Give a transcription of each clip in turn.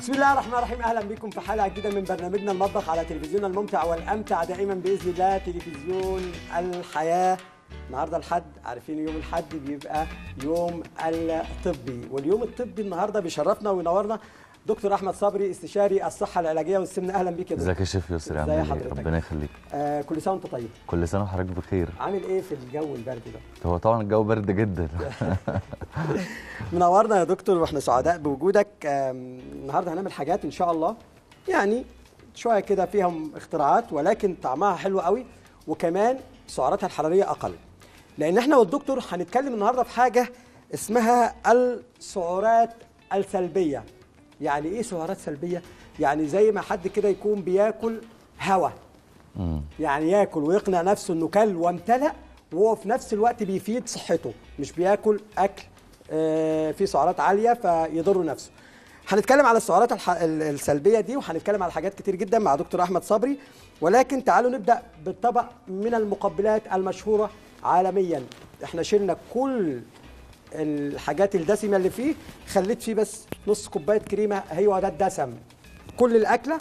بسم الله الرحمن الرحيم اهلا بكم في حلقه جديده من برنامجنا المطبخ على تلفزيون الممتع والامتع دائما باذن الله تلفزيون الحياه النهارده الحد عارفين يوم الحد بيبقى يوم الطبي واليوم الطبي النهارده بيشرفنا وينورنا دكتور احمد صبري استشاري الصحه العلاجيه والسمنه اهلا بيك يا دكتور ازيك يا شيف يسري ازي عامل ايه حضرتك؟ ربنا يخليك آه كل سنه وانت طيب كل سنه وحضرتك بخير عامل ايه في الجو البرد ده هو طبعا الجو برد جدا منورنا يا دكتور واحنا سعداء بوجودك آم، النهارده هنعمل حاجات ان شاء الله يعني شويه كده فيهم اختراعات ولكن طعمها حلو قوي وكمان سعراتها الحراريه اقل لان احنا والدكتور هنتكلم النهارده في حاجه اسمها السعرات السلبيه يعني ايه سعرات سلبيه يعني زي ما حد كده يكون بياكل هوا مم. يعني ياكل ويقنع نفسه انه كل وامتلأ وهو في نفس الوقت بيفيد صحته مش بياكل اكل آه، فيه سعرات عاليه فيضر نفسه. هنتكلم على السعرات الح... ال- السلبيه دي وهنتكلم على حاجات كتير جدا مع دكتور احمد صبري ولكن تعالوا نبدا بالطبق من المقبلات المشهوره عالميا. احنا شلنا كل الحاجات الدسمه اللي فيه خليت فيه بس نص كوبايه كريمه هو ده الدسم. كل الاكله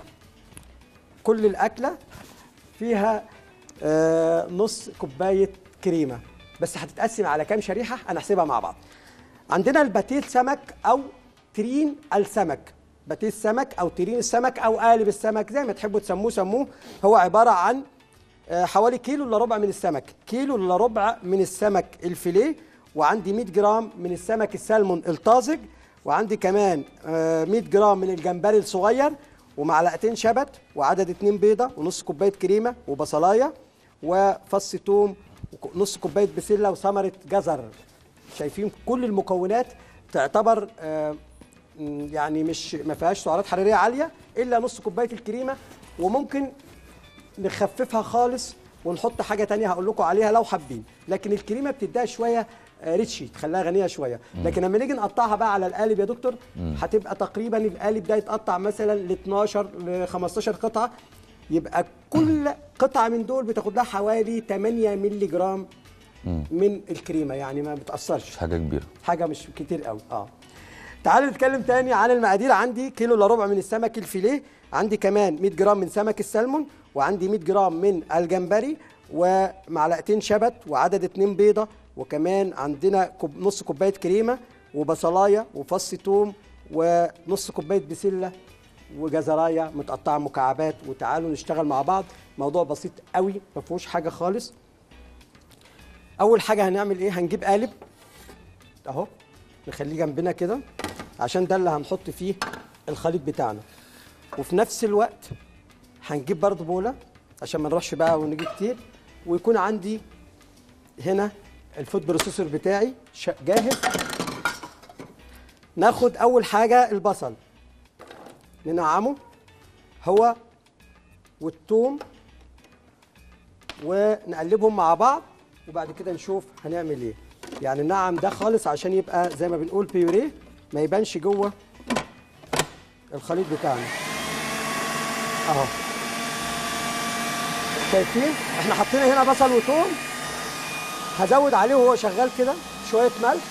كل الاكله فيها آه، نص كوبايه كريمه بس هتتقسم على كام شريحه هنحسبها مع بعض عندنا الباتيه السمك او ترين السمك باتيه السمك او ترين السمك او قالب السمك زي ما تحبوا تسموه سموه هو عباره عن آه، حوالي كيلو الا ربع من السمك كيلو الا ربع من السمك الفيليه وعندي 100 جرام من السمك السلمون الطازج وعندي كمان آه، 100 جرام من الجمبري الصغير ومعلقتين شبت وعدد اتنين بيضه ونص كوبايه كريمه وبصلايه وفص توم ونص كوبايه بسله وثمره جزر شايفين كل المكونات تعتبر آه، م، يعني مش ما فيهاش سعرات حراريه عاليه الا نص كوبايه الكريمه وممكن نخففها خالص ونحط حاجه تانية هقول لكم عليها لو حابين لكن الكريمه بتديها شويه آه، ريتشي تخليها غنيه شويه لكن لما نيجي نقطعها بقى على القالب يا دكتور هتبقى تقريبا القالب ده يتقطع مثلا ل 12 ل 15 قطعه يبقى كل قطعه من دول بتاخد لها حوالي 8 مللي جرام من الكريمه يعني ما بتاثرش مش حاجه كبيره حاجه مش كتير قوي اه تعالوا نتكلم تاني عن المقادير عندي كيلو الا ربع من السمك الفيليه عندي كمان 100 جرام من سمك السلمون وعندي 100 جرام من الجمبري ومعلقتين شبت وعدد اتنين بيضه وكمان عندنا كوب نص كوبايه كريمه وبصلايه وفص توم ونص كوبايه بسله وجزرايه متقطعه مكعبات وتعالوا نشتغل مع بعض موضوع بسيط قوي ما فيهوش حاجه خالص اول حاجه هنعمل ايه هنجيب قالب اهو نخليه جنبنا كده عشان ده اللي هنحط فيه الخليط بتاعنا وفي نفس الوقت هنجيب برضه بوله عشان ما نروحش بقى ونجي كتير ويكون عندي هنا الفود بروسيسور بتاعي ش- جاهز ناخد اول حاجه البصل ننعمه هو والثوم ونقلبهم مع بعض وبعد كده نشوف هنعمل ايه يعني نعم ده خالص عشان يبقى زي ما بنقول بيوريه ما يبانش جوه الخليط بتاعنا اهو شايفين احنا حطينا هنا بصل وثوم هزود عليه وهو شغال كده شويه ملح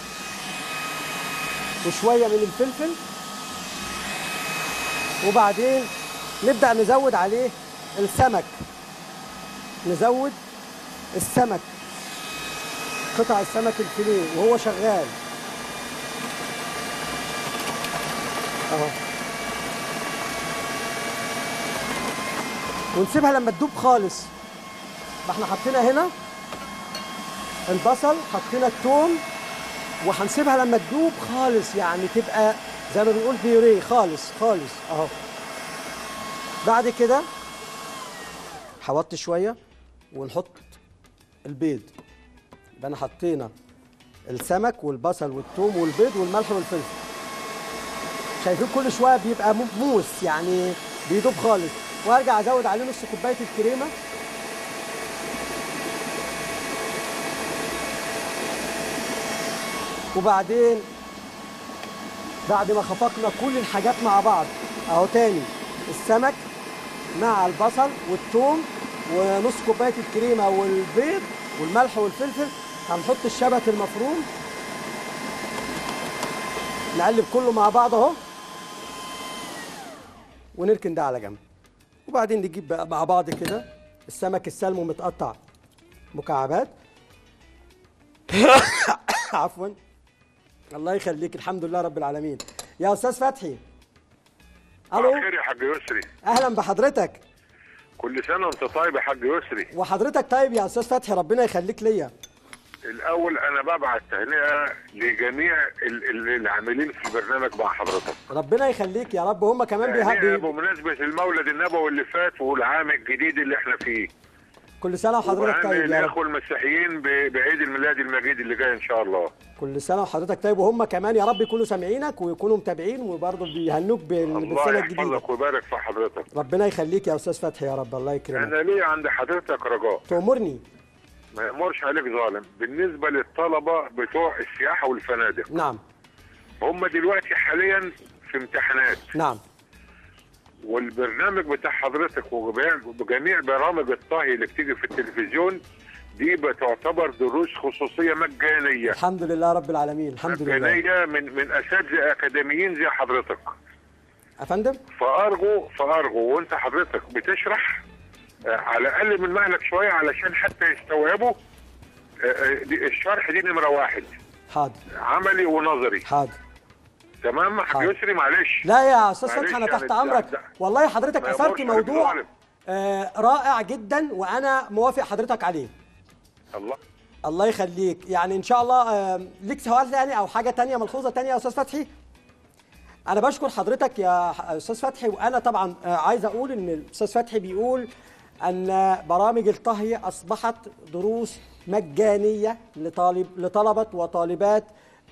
وشويه من الفلفل وبعدين نبدا نزود عليه السمك نزود السمك قطع السمك الفيليه وهو شغال اهو ونسيبها لما تدوب خالص ما احنا حطينا هنا البصل حطينا الثوم وهنسيبها لما تدوب خالص يعني تبقى زي ما بنقول بيوريه خالص خالص اهو بعد كده حوطت شويه ونحط البيض يبقى انا حطينا السمك والبصل والثوم والبيض والملح والفلفل شايفين كل شويه بيبقى مو- موس يعني بيدوب خالص وارجع ازود عليه نص كوبايه الكريمه وبعدين بعد ما خفقنا كل الحاجات مع بعض اهو تاني السمك مع البصل والثوم ونص كوبايه الكريمه والبيض والملح والفلفل هنحط الشبت المفروم نقلب كله مع بعض اهو ونركن ده على جنب وبعدين نجيب بقى مع بعض كده السمك السلمو متقطع مكعبات عفوا الله يخليك الحمد لله رب العالمين يا استاذ فتحي الو خير يا حاج يسري اهلا بحضرتك كل سنه وانت طيب يا حاج يسري وحضرتك طيب يا استاذ فتحي ربنا يخليك ليا الاول انا ببعت تهنئه لجميع ال- ال- العاملين في البرنامج مع حضرتك ربنا يخليك يا رب هم كمان تهنئه بيها بمناسبه المولد النبوي اللي فات والعام الجديد اللي احنا فيه كل سنه وحضرتك وبهنئ طيب يا رب الاخوه المسيحيين ب- بعيد الميلاد المجيد اللي جاي ان شاء الله كل سنه وحضرتك طيب وهم كمان يا رب يكونوا سامعينك ويكونوا متابعين وبرضه بيهنوك بال- الله بالسنه الجديده يحفظك ويبارك في حضرتك ربنا يخليك يا استاذ فتحي يا رب الله يكرمك انا ليه عند حضرتك رجاء تأمرني ما يامرش عليك ظالم بالنسبه للطلبه بتوع السياحه والفنادق نعم هم دلوقتي حاليا في امتحانات نعم والبرنامج بتاع حضرتك وجميع- وجميع برامج الطهي اللي بتيجي في التلفزيون دي بتعتبر دروس خصوصيه مجانيه الحمد لله رب العالمين الحمد لله مجانيه من من اساتذه اكاديميين زي حضرتك يا فندم فارجو فارجو وانت حضرتك بتشرح آه، على الاقل من مهلك شويه علشان حتى يستوعبوا آه، آه، دي- الشرح دي نمره واحد حاضر عملي ونظري حاضر تمام حاج حاضر. يسري معلش لا يا استاذ معلش فتحي انا يعني تحت ده- امرك ده- والله حضرتك ما اثرت يمرش عليك موضوع ظالم. آه رائع جدا وانا موافق حضرتك عليه الله الله يخليك يعني ان شاء الله آه، ليك سؤال تاني او حاجه تانية ملحوظه تانية يا استاذ فتحي انا بشكر حضرتك يا ح- استاذ فتحي وانا طبعا آه، عايز اقول ان الاستاذ فتحي بيقول ان برامج الطهي اصبحت دروس مجانيه لطالب لطلبه وطالبات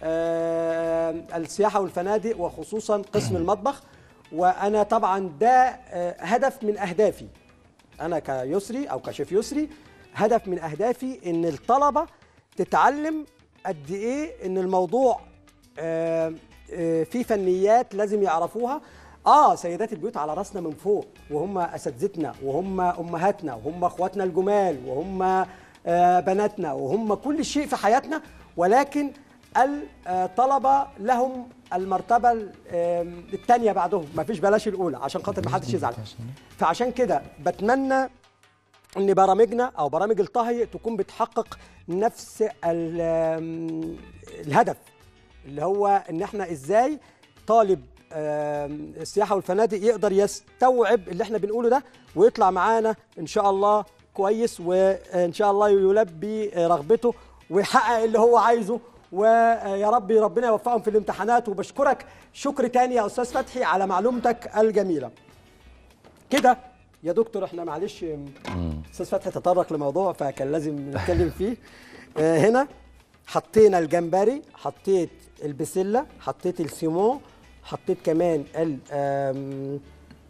آه، السياحه والفنادق وخصوصا قسم المطبخ وانا طبعا ده آه، هدف من اهدافي انا كيسري او كشيف يسري هدف من اهدافي ان الطلبه تتعلم قد ايه ان الموضوع آه، آه، فيه فنيات لازم يعرفوها اه سيدات البيوت على راسنا من فوق وهم اساتذتنا وهم امهاتنا وهم اخواتنا الجمال وهم آه، بناتنا وهم كل شيء في حياتنا ولكن الطلبه لهم المرتبه الثانيه بعدهم ما فيش بلاش الاولى عشان خاطر ما حدش يزعل فعشان كده بتمنى ان برامجنا او برامج الطهي تكون بتحقق نفس ال- آم، الهدف اللي هو ان احنا ازاي طالب آم، السياحه والفنادق يقدر يستوعب اللي احنا بنقوله ده ويطلع معانا ان شاء الله كويس وان شاء الله يلبي رغبته ويحقق اللي هو عايزه ويا رب ربنا يوفقهم في الامتحانات وبشكرك شكر تاني يا استاذ فتحي على معلومتك الجميله كده يا دكتور احنا معلش استاذ فتحي تطرق لموضوع فكان لازم نتكلم فيه آه، هنا حطينا الجمبري حطيت البسله حطيت السيمون حطيت كمان ال- آم،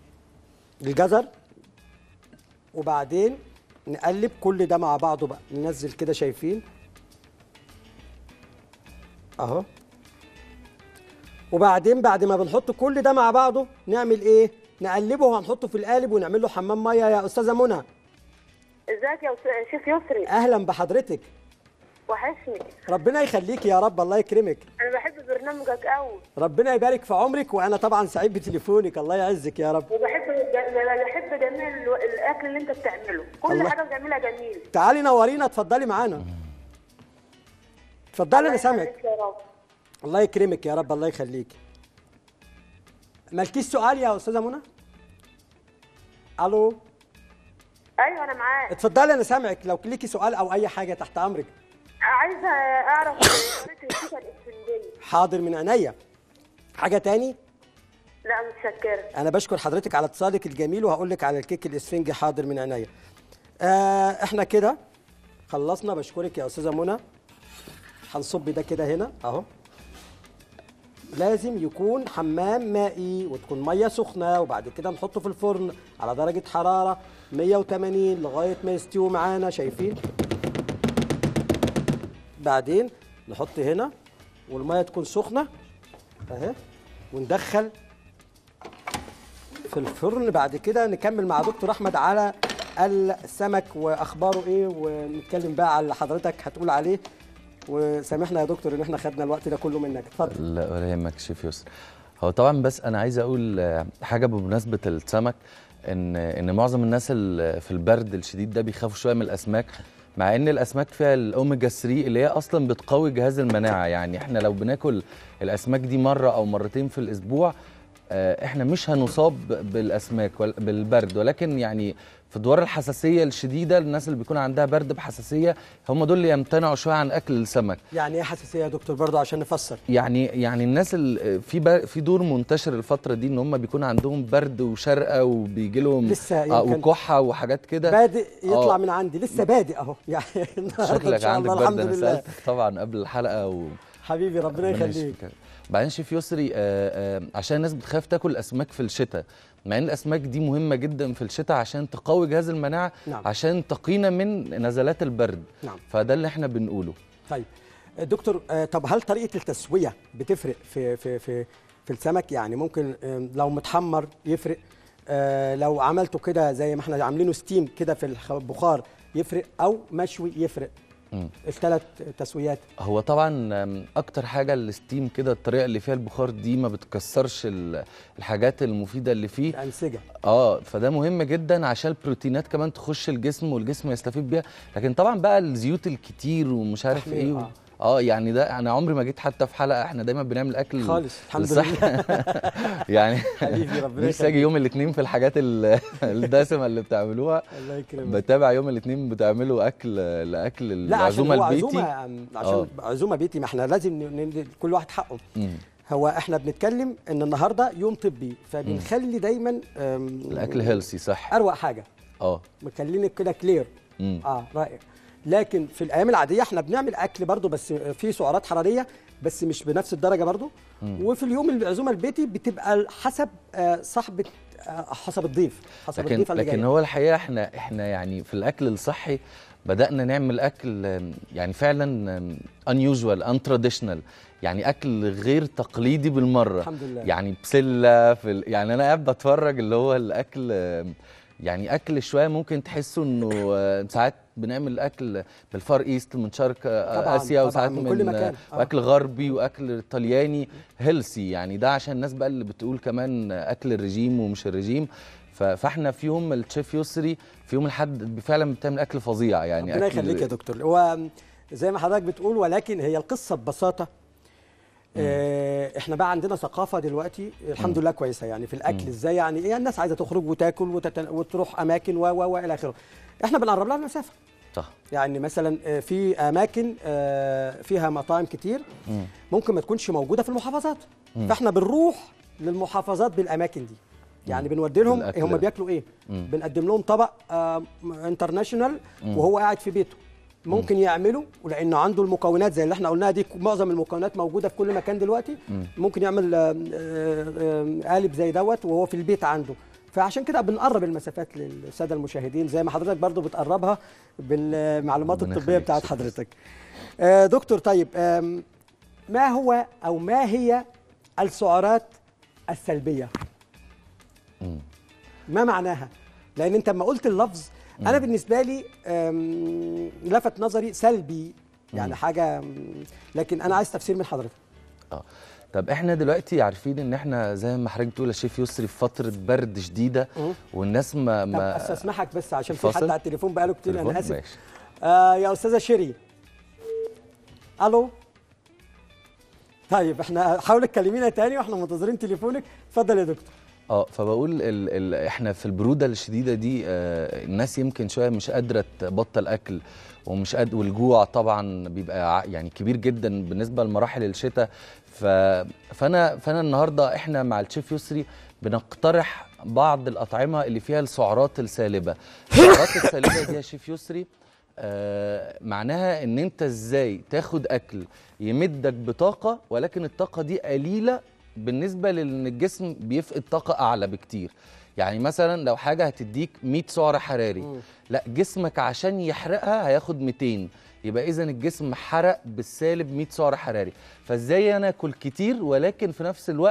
الجزر وبعدين نقلب كل ده مع بعضه بقى ننزل كده شايفين اهو وبعدين بعد ما بنحط كل ده مع بعضه نعمل ايه نقلبه وهنحطه في القالب ونعمل له حمام ميه يا استاذه منى ازيك يا أستاذ- شيف يسري اهلا بحضرتك وحشني ربنا يخليك يا رب الله يكرمك انا بحب برنامجك قوي ربنا يبارك في عمرك وانا طبعا سعيد بتليفونك الله يعزك يا رب وبحب ج- بحب جميع الو- الاكل اللي انت بتعمله كل الله. حاجه بتعملها جميل تعالي نورينا اتفضلي معانا اتفضلي انا الله سامعك يخليك يا رب الله يكرمك يا رب الله يخليك مالكيش سؤال يا استاذه منى الو ايوه انا معاك اتفضلي انا سامعك لو ليكي سؤال او اي حاجه تحت امرك عايزه اعرف طريقه الكيكه الاسفنجيه حاضر من عينيا حاجه تاني لا متشكره انا بشكر حضرتك على اتصالك الجميل وهقول لك على الكيك الاسفنجي حاضر من عينيا آه احنا كده خلصنا بشكرك يا استاذه منى هنصب ده كده هنا اهو لازم يكون حمام مائي وتكون ميه سخنه وبعد كده نحطه في الفرن على درجه حراره 180 لغايه ما يستوي معانا شايفين بعدين نحط هنا والميه تكون سخنه اهي وندخل في الفرن بعد كده نكمل مع دكتور احمد على السمك واخباره ايه ونتكلم بقى على اللي حضرتك هتقول عليه وسامحنا يا دكتور ان احنا خدنا الوقت ده كله منك اتفضل لا ولا يهمك شيف يسر هو طبعا بس انا عايز اقول آه، حاجه بمناسبه السمك ان ان معظم الناس ال- في البرد الشديد ده بيخافوا شويه من الاسماك مع ان الاسماك فيها الاوميجا 3 اللي هي اصلا بتقوي جهاز المناعه يعني احنا لو بناكل الاسماك دي مره او مرتين في الاسبوع آه، احنا مش هنصاب بالاسماك ولا- بالبرد ولكن يعني في ادوار الحساسيه الشديده الناس اللي بيكون عندها برد بحساسيه هم دول اللي يمتنعوا شويه عن اكل السمك يعني ايه حساسيه يا دكتور برضه عشان نفسر يعني يعني الناس ال- في بر- في دور منتشر الفتره دي ان هم بيكون عندهم برد وشرقه وبيجي لهم لسه آه يمكن وكحه وحاجات كده بادئ يطلع آه. من عندي لسه بادئ اهو يعني النهارده ان شكلك شاء عندك الله برد الحمد انا لله سالتك طبعا قبل الحلقه و حبيبي ربنا ربنا يخليك يشفيك. بعدين شيف يسري آه، آه، عشان الناس بتخاف تاكل اسماك في الشتاء مع ان الاسماك دي مهمه جدا في الشتاء عشان تقوي جهاز المناعه نعم. عشان تقينا من نزلات البرد نعم فده اللي احنا بنقوله طيب دكتور آه، طب هل طريقه التسويه بتفرق في في في في السمك يعني ممكن آم، لو متحمر يفرق آه، لو عملته كده زي ما احنا عاملينه ستيم كده في الخ- البخار يفرق او مشوي يفرق مم. الثلاث تسويات هو طبعا آم، اكتر حاجه الستيم كده الطريقه اللي فيها البخار دي ما بتكسرش ال- الحاجات المفيده اللي فيه الانسجه اه فده مهم جدا عشان البروتينات كمان تخش الجسم والجسم يستفيد بيها لكن طبعا بقى الزيوت الكتير ومش عارف تحمير، ايه و... آه. اه يعني ده انا عمري ما جيت حتى في حلقه احنا دايما بنعمل اكل خالص الحمد للصحة. لله يعني حبيبي ربنا نفسي اجي يخليك يوم الاثنين في الحاجات ال- الدسمه اللي بتعملوها الله يكرمك بتابع يوم الاثنين بتعملوا اكل لاكل لا عشان العزومه هو البيتي عزومه آم، عشان آه. عزومه بيتي ما احنا لازم ن- ن- كل واحد حقه مم. هو احنا بنتكلم ان النهارده يوم طبي فبنخلي دايما آم، الاكل هيلسي صح اروق حاجه اه مخليني كده كلير مم. اه رائع لكن في الايام العاديه احنا بنعمل اكل برضو بس فيه سعرات حراريه بس مش بنفس الدرجه برضو وفي اليوم العزومه البيتي بتبقى حسب آه، صاحبه آه، حسب الضيف حسب لكن الضيف اللي لكن جاي هو الحقيقه احنا احنا يعني في الاكل الصحي بدانا نعمل اكل آم، يعني فعلا unusual untraditional يعني اكل غير تقليدي بالمره الحمد لله يعني بسله في ال... يعني انا قاعد بتفرج اللي هو الاكل آم، يعني اكل شويه ممكن تحسوا انه آه، ساعات بنعمل اكل بالفار ايست من شرق آه، طبعاً، اسيا طبعاً، وساعات من من, كل مكان. آه. واكل غربي واكل طلياني هيلسي يعني ده عشان الناس بقى اللي بتقول كمان اكل الرجيم ومش الرجيم ف- فاحنا في يوم الشيف يسري في يوم الحد فعلا بتعمل اكل فظيع يعني ربنا أكل- يخليك يا دكتور هو زي ما حضرتك بتقول ولكن هي القصه ببساطه آه، احنا بقى عندنا ثقافه دلوقتي الحمد لله كويسه يعني في الاكل ازاي يعني ايه الناس عايزه تخرج وتاكل وتت... وتروح اماكن و و والى اخره احنا بنقرب لها المسافه صح يعني مثلا آه، في اماكن آه، فيها مطاعم كتير ممكن ما تكونش موجوده في المحافظات فاحنا بنروح للمحافظات بالاماكن دي يعني بنودي لهم بالأكل هم ده. بياكلوا ايه بنقدم لهم طبق آه، انترناشونال وهو قاعد في بيته ممكن يعمله ولانه عنده المكونات زي اللي احنا قلناها دي معظم المكونات موجوده في كل مكان دلوقتي ممكن يعمل آه، آه، آه، قالب زي دوت وهو في البيت عنده فعشان كده بنقرب المسافات للساده المشاهدين زي ما حضرتك برضو بتقربها بالمعلومات ربنا الطبيه يخليك. بتاعت حضرتك آه، دكتور طيب آم، ما هو او ما هي السعرات السلبيه ما معناها لان انت لما قلت اللفظ انا بالنسبه لي آم، لفت نظري سلبي يعني حاجه آم، لكن انا عايز تفسير من حضرتك اه طب احنا دلوقتي عارفين ان احنا زي ما حضرتك بتقول يا شيف يسري في فتره برد شديده مم. والناس ما طب ما بس اسمحك بس عشان في الفاصل؟ حد على التليفون بقاله كتير تليفون؟ انا اسف ماشي. آه يا استاذه شيري الو طيب احنا حاول تكلمينا تاني واحنا منتظرين تليفونك اتفضل يا دكتور اه فبقول ال ال احنا في البروده الشديده دي آه الناس يمكن شويه مش قادره تبطل اكل ومش قاد والجوع طبعا بيبقى ع- يعني كبير جدا بالنسبه لمراحل الشتاء ف فانا فانا النهارده احنا مع الشيف يسري بنقترح بعض الاطعمه اللي فيها السعرات السالبه السعرات السالبه دي يا شيف يسري آه معناها ان انت ازاي تاخد اكل يمدك بطاقه ولكن الطاقه دي قليله بالنسبه لان الجسم بيفقد طاقه اعلى بكتير يعني مثلا لو حاجه هتديك 100 سعر حراري لا جسمك عشان يحرقها هياخد 200 يبقى اذا الجسم حرق بالسالب 100 سعر حراري فازاي انا اكل كتير ولكن في نفس الوقت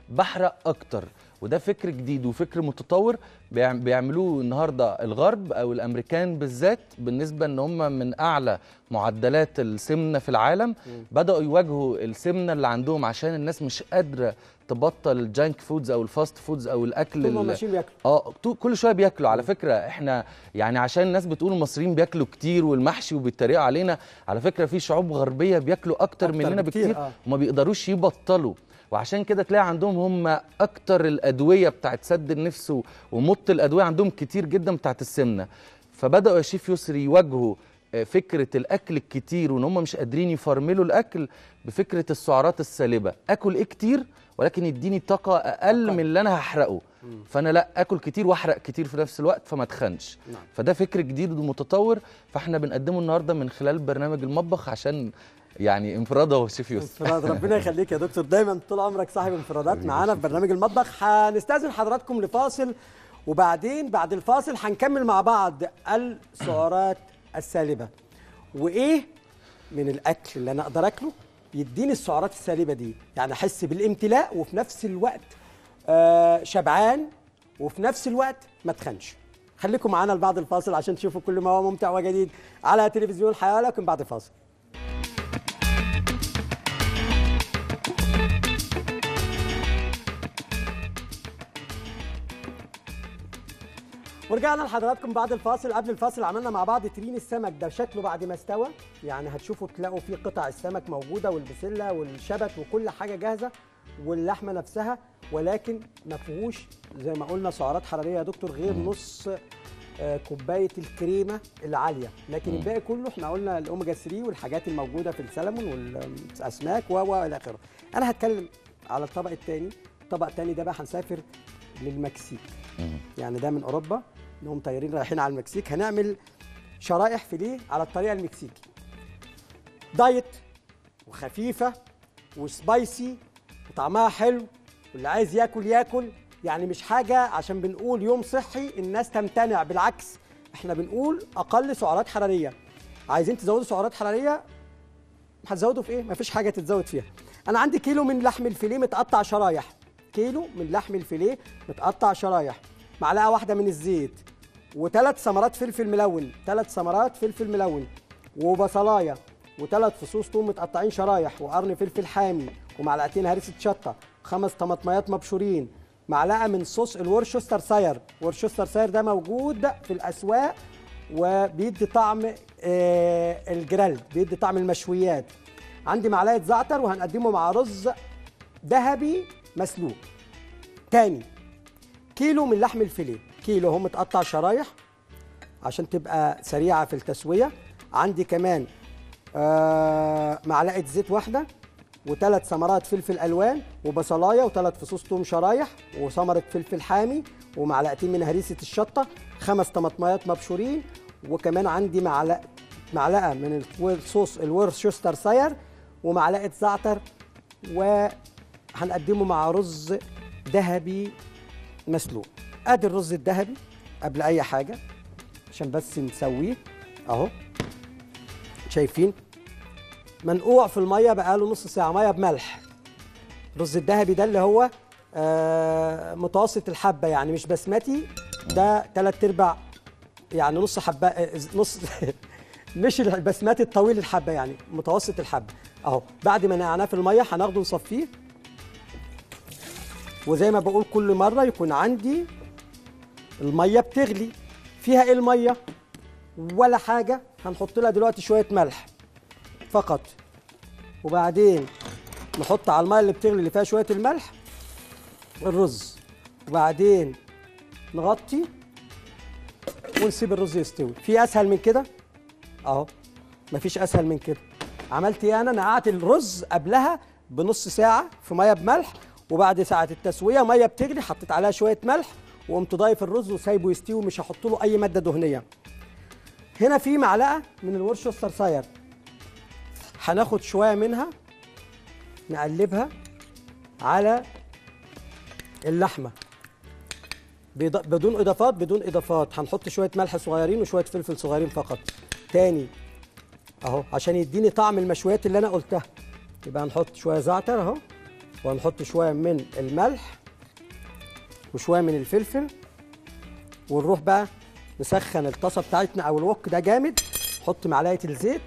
بحرق اكتر وده فكر جديد وفكر متطور بيعم- بيعملوه النهارده الغرب او الامريكان بالذات بالنسبه ان هم من اعلى معدلات السمنه في العالم بداوا يواجهوا السمنه اللي عندهم عشان الناس مش قادره تبطل الجانك فودز او الفاست فودز او الاكل طول ما ال- ماشيين بياكلوا اه طو- كل شويه بياكلوا على فكره احنا يعني عشان الناس بتقول المصريين بياكلوا كتير والمحشي وبيتريقوا علينا على فكره في شعوب غربيه بياكلوا اكتر, أكتر مننا بكتير، بكتير آه. وما بيقدروش يبطلوا وعشان كده تلاقي عندهم هم اكتر الادويه بتاعت سد النفس و- ومط الادويه عندهم كتير جدا بتاعت السمنه فبداوا يا شيف يسري يواجهوا آه، فكره الاكل الكتير وان هم مش قادرين يفرملوا الاكل بفكره السعرات السالبه اكل ايه كتير ولكن يديني طاقه اقل من اللي انا هحرقه فانا لا اكل كتير واحرق كتير في نفس الوقت فما اتخنش نعم. فده فكر جديد ومتطور فاحنا بنقدمه النهارده من خلال برنامج المطبخ عشان يعني انفراده هو شيف يوسف انفراد ربنا يخليك يا دكتور دايما طول عمرك صاحب انفرادات معانا في برنامج المطبخ هنستاذن حضراتكم لفاصل وبعدين بعد الفاصل هنكمل مع بعض السعرات السالبه وايه من الاكل اللي انا اقدر اكله يديني السعرات السالبه دي يعني احس بالامتلاء وفي نفس الوقت آه شبعان وفي نفس الوقت ما تخنش خليكم معانا لبعد الفاصل عشان تشوفوا كل ما هو ممتع وجديد على تلفزيون الحياه لكن بعد الفاصل ورجعنا لحضراتكم بعد الفاصل قبل الفاصل عملنا مع بعض ترين السمك ده شكله بعد ما استوى يعني هتشوفوا تلاقوا فيه قطع السمك موجوده والبسله والشبت وكل حاجه جاهزه واللحمه نفسها ولكن ما فيهوش زي ما قلنا سعرات حراريه يا دكتور غير نص آه، كوبايه الكريمه العاليه لكن الباقي كله احنا قلنا الاوميجا 3 والحاجات الموجوده في السلمون والاسماك و و الى اخره انا هتكلم على الطبق الثاني الطبق الثاني ده بقى هنسافر للمكسيك يعني ده من اوروبا انهم طايرين رايحين على المكسيك هنعمل شرائح فيليه على الطريقه المكسيكي دايت وخفيفه وسبايسي وطعمها حلو واللي عايز ياكل ياكل يعني مش حاجه عشان بنقول يوم صحي الناس تمتنع بالعكس احنا بنقول اقل سعرات حراريه عايزين تزودوا سعرات حراريه هتزودوا في ايه مفيش حاجه تتزود فيها انا عندي كيلو من لحم الفيليه متقطع شرايح كيلو من لحم الفيليه متقطع شرايح معلقه واحده من الزيت وثلاث ثمرات فلفل ملون ثلاث ثمرات فلفل ملون وبصلايه وثلاث فصوص ثوم متقطعين شرايح وقرن فلفل حامي ومعلقتين هريسه شطه خمس طماطميات مبشورين معلقه من صوص الورشستر ساير ورشستر ساير ده موجود في الاسواق وبيدي طعم آه، الجريل بيدي طعم المشويات عندي معلقه زعتر وهنقدمه مع رز ذهبي مسلوق تاني كيلو من لحم الفيليه كيلو هو متقطع شرايح عشان تبقى سريعه في التسويه عندي كمان آه معلقه زيت واحده وثلاث ثمرات فلفل الوان وبصلايه وثلاث فصوص ثوم شرايح وثمره فلفل حامي ومعلقتين من هريسه الشطه خمس طماطميات مبشورين وكمان عندي معلقه معلقه من الصوص الورشستر ساير ومعلقه زعتر وهنقدمه مع رز ذهبي مسلوق ادي الرز الذهبي قبل اي حاجه عشان بس نسويه اهو شايفين منقوع في الميه بقاله نص ساعه ميه بملح الرز الذهبي ده اللي هو آه متوسط الحبه يعني مش بسمتي ده تلات ارباع يعني نص حبه آه، نص مش البسمتي الطويل الحبه يعني متوسط الحبه اهو بعد ما نقعناه في الميه هناخده نصفيه وزي ما بقول كل مره يكون عندي الميه بتغلي فيها ايه الميه ولا حاجه هنحط لها دلوقتي شويه ملح فقط وبعدين نحط على الميه اللي بتغلي اللي فيها شويه الملح الرز وبعدين نغطي ونسيب الرز يستوي في اسهل من كده اهو مفيش اسهل من كده عملت ايه انا نقعت الرز قبلها بنص ساعه في ميه بملح وبعد ساعه التسويه ميه بتغلي حطيت عليها شويه ملح وقمت ضايف الرز وسايبه يستوي مش هحط له اي ماده دهنيه هنا في معلقه من الورشستر ساير هناخد شويه منها نقلبها على اللحمه بيض- بدون اضافات بدون اضافات هنحط شويه ملح صغيرين وشويه فلفل صغيرين فقط تاني اهو عشان يديني طعم المشويات اللي انا قلتها يبقى هنحط شويه زعتر اهو وهنحط شويه من الملح وشويه من الفلفل ونروح بقى نسخن الطاسه بتاعتنا او الوك ده جامد نحط معلقه الزيت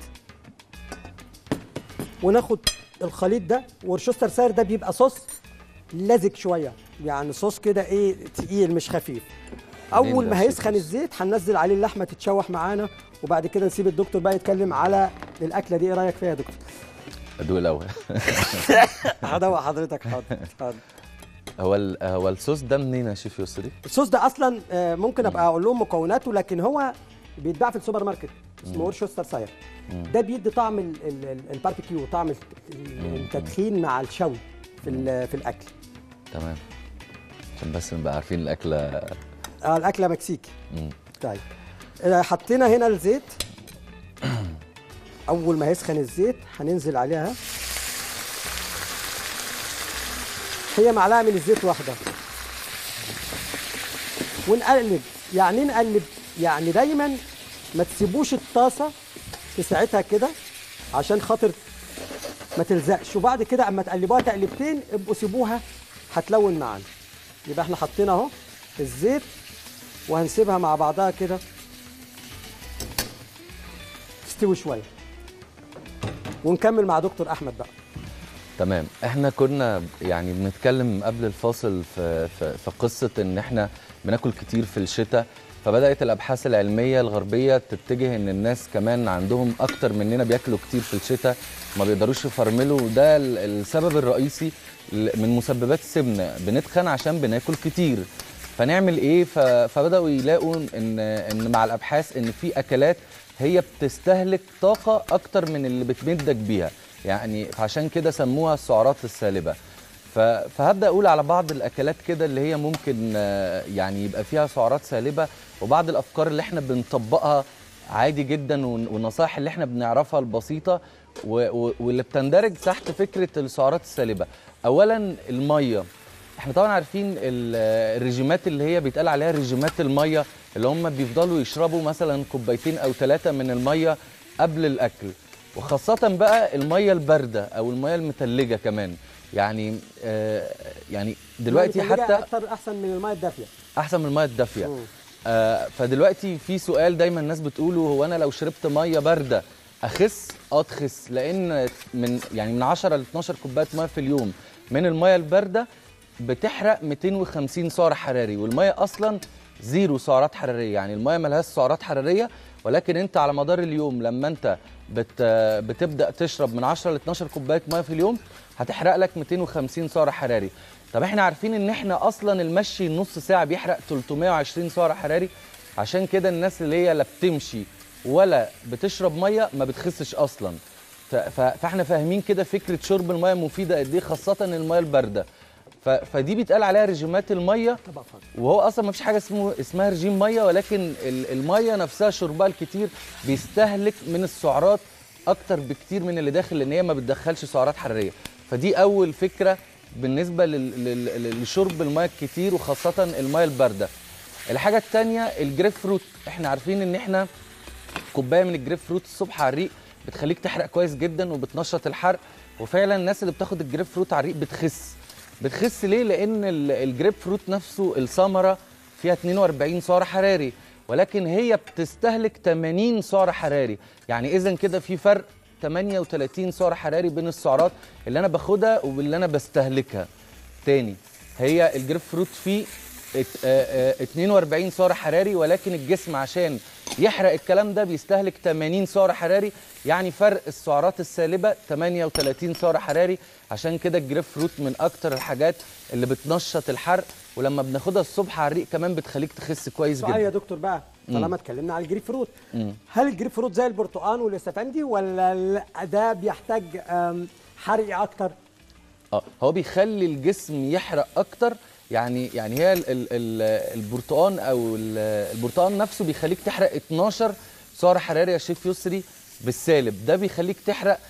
وناخد الخليط ده والشوستر ساير ده بيبقى صوص لزج شويه يعني صوص كده ايه تقيل مش خفيف اول ده ما شيء هيسخن الزيت هننزل عليه اللحمه تتشوح معانا وبعد كده نسيب الدكتور بقى يتكلم على الاكله دي ايه رايك فيها يا دكتور ادوق الاول هدوق حضرتك حاضر حاضر هو ال- هو الصوص ده منين يا شيف يسري؟ الصوص ده اصلا آه، ممكن ابقى اقول لهم مكوناته لكن هو بيتباع في السوبر ماركت اسمه ورشستر ساير ده بيدي طعم ال- ال- ال- الباربيكيو طعم الت- ال- التدخين مع الشوي في ال- في الاكل تمام عشان بس نبقى عارفين الاكله اه الاكله مكسيكي مم. طيب آه، حطينا هنا الزيت اول ما يسخن الزيت هننزل عليها هي معلقه من الزيت واحده ونقلب يعني إيه نقلب يعني دايما ما تسيبوش الطاسه في ساعتها كده عشان خاطر ما تلزقش وبعد كده اما تقلبوها تقلبتين ابقوا سيبوها هتلون معانا يبقى احنا حطينا اهو الزيت وهنسيبها مع بعضها كده تستوي شويه ونكمل مع دكتور احمد بقى تمام احنا كنا يعني بنتكلم قبل الفاصل في, في, في قصه ان احنا بناكل كتير في الشتاء فبدات الابحاث العلميه الغربيه تتجه ان الناس كمان عندهم اكتر مننا بياكلوا كتير في الشتاء ما بيقدروش يفرملوا وده ال- السبب الرئيسي ل- من مسببات السمنه بنتخن عشان بناكل كتير فنعمل ايه ف- فبداوا يلاقوا ان ان مع الابحاث ان في اكلات هي بتستهلك طاقه اكتر من اللي بتمدك بيها يعني فعشان كده سموها السعرات السالبه ف- فهبدا اقول على بعض الاكلات كده اللي هي ممكن آه، يعني يبقى فيها سعرات سالبه وبعض الافكار اللي احنا بنطبقها عادي جدا ون- والنصائح اللي احنا بنعرفها البسيطه و- و- واللي بتندرج تحت فكره السعرات السالبه اولا الميه احنا طبعا عارفين ال- الرجيمات اللي هي بيتقال عليها رجيمات الميه اللي هم بيفضلوا يشربوا مثلا كوبايتين او ثلاثه من الميه قبل الاكل وخاصه بقى الميه البارده او الميه المتلجه كمان يعني آه يعني دلوقتي المية حتى اكتر احسن من الميه الدافيه احسن من الميه الدافيه مم. آه فدلوقتي في سؤال دايما الناس بتقوله هو انا لو شربت ميه بارده اخس اه تخس لان من يعني من 10 ل 12 كوبايه ميه في اليوم من الميه البارده بتحرق 250 سعر حراري والميه اصلا زيرو سعرات حراريه يعني الميه ملهاش سعرات حراريه ولكن انت على مدار اليوم لما انت بت بتبدا تشرب من 10 ل 12 كوبايه ميه في اليوم هتحرق لك 250 سعر حراري طب احنا عارفين ان احنا اصلا المشي نص ساعه بيحرق 320 سعر حراري عشان كده الناس اللي هي لا بتمشي ولا بتشرب ميه ما بتخسش اصلا ف- ف- فاحنا فاهمين كده فكره شرب الميه مفيده قد ايه خاصه الميه البارده ف- فدي بيتقال عليها رجيمات الميه طبعا فاضي. وهو اصلا ما فيش حاجه اسمه اسمها رجيم ميه ولكن ال- الميه نفسها شربها الكتير بيستهلك من السعرات اكتر بكتير من اللي داخل لان هي ما بتدخلش سعرات حراريه فدي اول فكره بالنسبه لل- لل- لل- لشرب الميه الكتير وخاصه الميه البارده الحاجه الثانيه الجريب فروت احنا عارفين ان احنا كوبايه من الجريب فروت الصبح على الريق بتخليك تحرق كويس جدا وبتنشط الحرق وفعلا الناس اللي بتاخد الجريب فروت على الريق بتخس بتخس ليه لان ال- الجريب فروت نفسه الثمره فيها 42 سعر حراري ولكن هي بتستهلك 80 سعر حراري يعني اذا كده في فرق 38 سعر حراري بين السعرات اللي انا باخدها واللي انا بستهلكها تاني هي الجريب فروت فيه ات- آه، آه، 42 سعر حراري ولكن الجسم عشان يحرق الكلام ده بيستهلك 80 سعر حراري يعني فرق السعرات السالبه 38 سعر حراري عشان كده الجريب فروت من اكتر الحاجات اللي بتنشط الحرق ولما بناخدها الصبح على الريق كمان بتخليك تخس كويس سؤال يا جدا دكتور بقى طالما اتكلمنا على الجريب فروت مم. هل الجريب فروت زي البرتقال والاستفندي ولا لا ده بيحتاج آم، حرق اكتر اه هو بيخلي الجسم يحرق اكتر يعني يعني هي ال ال ال البرتقان او ال- البرتقان نفسه بيخليك تحرق 12 سعر حراري يا شيف يسري بالسالب ده بيخليك تحرق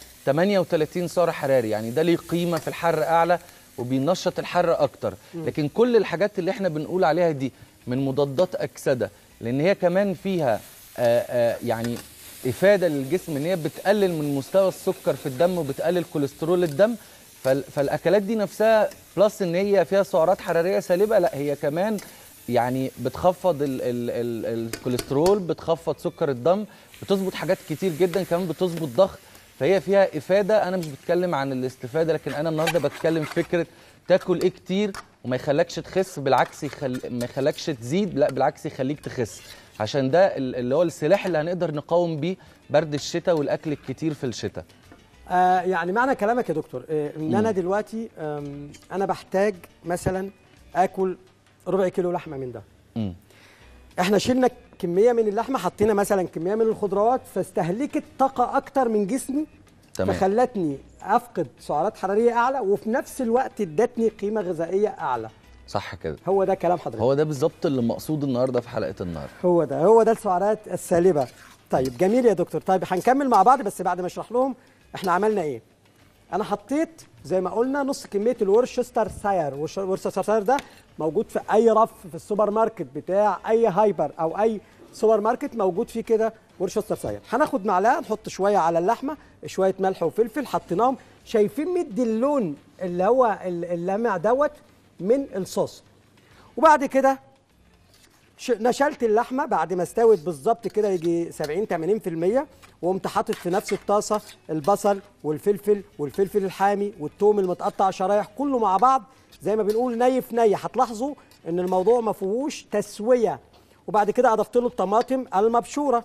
38 سعر حراري يعني ده ليه قيمه في الحر اعلى وبينشط الحر اكتر لكن كل الحاجات اللي احنا بنقول عليها دي من مضادات اكسده لان هي كمان فيها آآ آآ يعني افاده للجسم ان هي بتقلل من مستوى السكر في الدم وبتقلل كوليسترول الدم ف- فال فالاكلات دي نفسها بلس ان هي فيها سعرات حراريه سالبه لا هي كمان يعني بتخفض ال ال ال الكوليسترول بتخفض سكر الدم بتظبط حاجات كتير جدا كمان بتظبط ضغط فهي فيها افاده انا مش بتكلم عن الاستفاده لكن انا النهارده بتكلم في فكره تاكل ايه كتير وما يخلكش تخس بالعكس يخل... ما يخلكش تزيد لا بالعكس يخليك تخس عشان ده ال- اللي هو السلاح اللي هنقدر نقاوم بيه برد الشتاء والاكل الكتير في الشتاء آه يعني معنى كلامك يا دكتور آه ان انا دلوقتي آم، انا بحتاج مثلا اكل ربع كيلو لحمه من ده مم. احنا شلنا كميه من اللحمه حطينا مثلا كميه من الخضروات فاستهلكت طاقه اكتر من جسمي تمام. فخلتني افقد سعرات حراريه اعلى وفي نفس الوقت ادتني قيمه غذائيه اعلى صح كده هو ده كلام حضرتك هو ده بالظبط اللي مقصود النهارده في حلقه النهارده هو ده هو ده السعرات السالبه طيب جميل يا دكتور طيب هنكمل مع بعض بس بعد ما اشرح لهم احنا عملنا ايه انا حطيت زي ما قلنا نص كميه الورشستر ساير والورشستر ساير ده موجود في اي رف في السوبر ماركت بتاع اي هايبر او اي سوبر ماركت موجود فيه كده ورشستر ساير هناخد معلقه نحط شويه على اللحمه شويه ملح وفلفل حطيناهم شايفين مدي اللون اللي هو اللمع دوت من الصوص وبعد كده ش- نشلت اللحمه بعد ما استوت بالظبط كده يجي 70 80% وقمت حاطط في نفس الطاسه البصل والفلفل والفلفل الحامي والثوم المتقطع شرايح كله مع بعض زي ما بنقول ني في ني هتلاحظوا ان الموضوع ما فيهوش تسويه وبعد كده اضفت له الطماطم المبشوره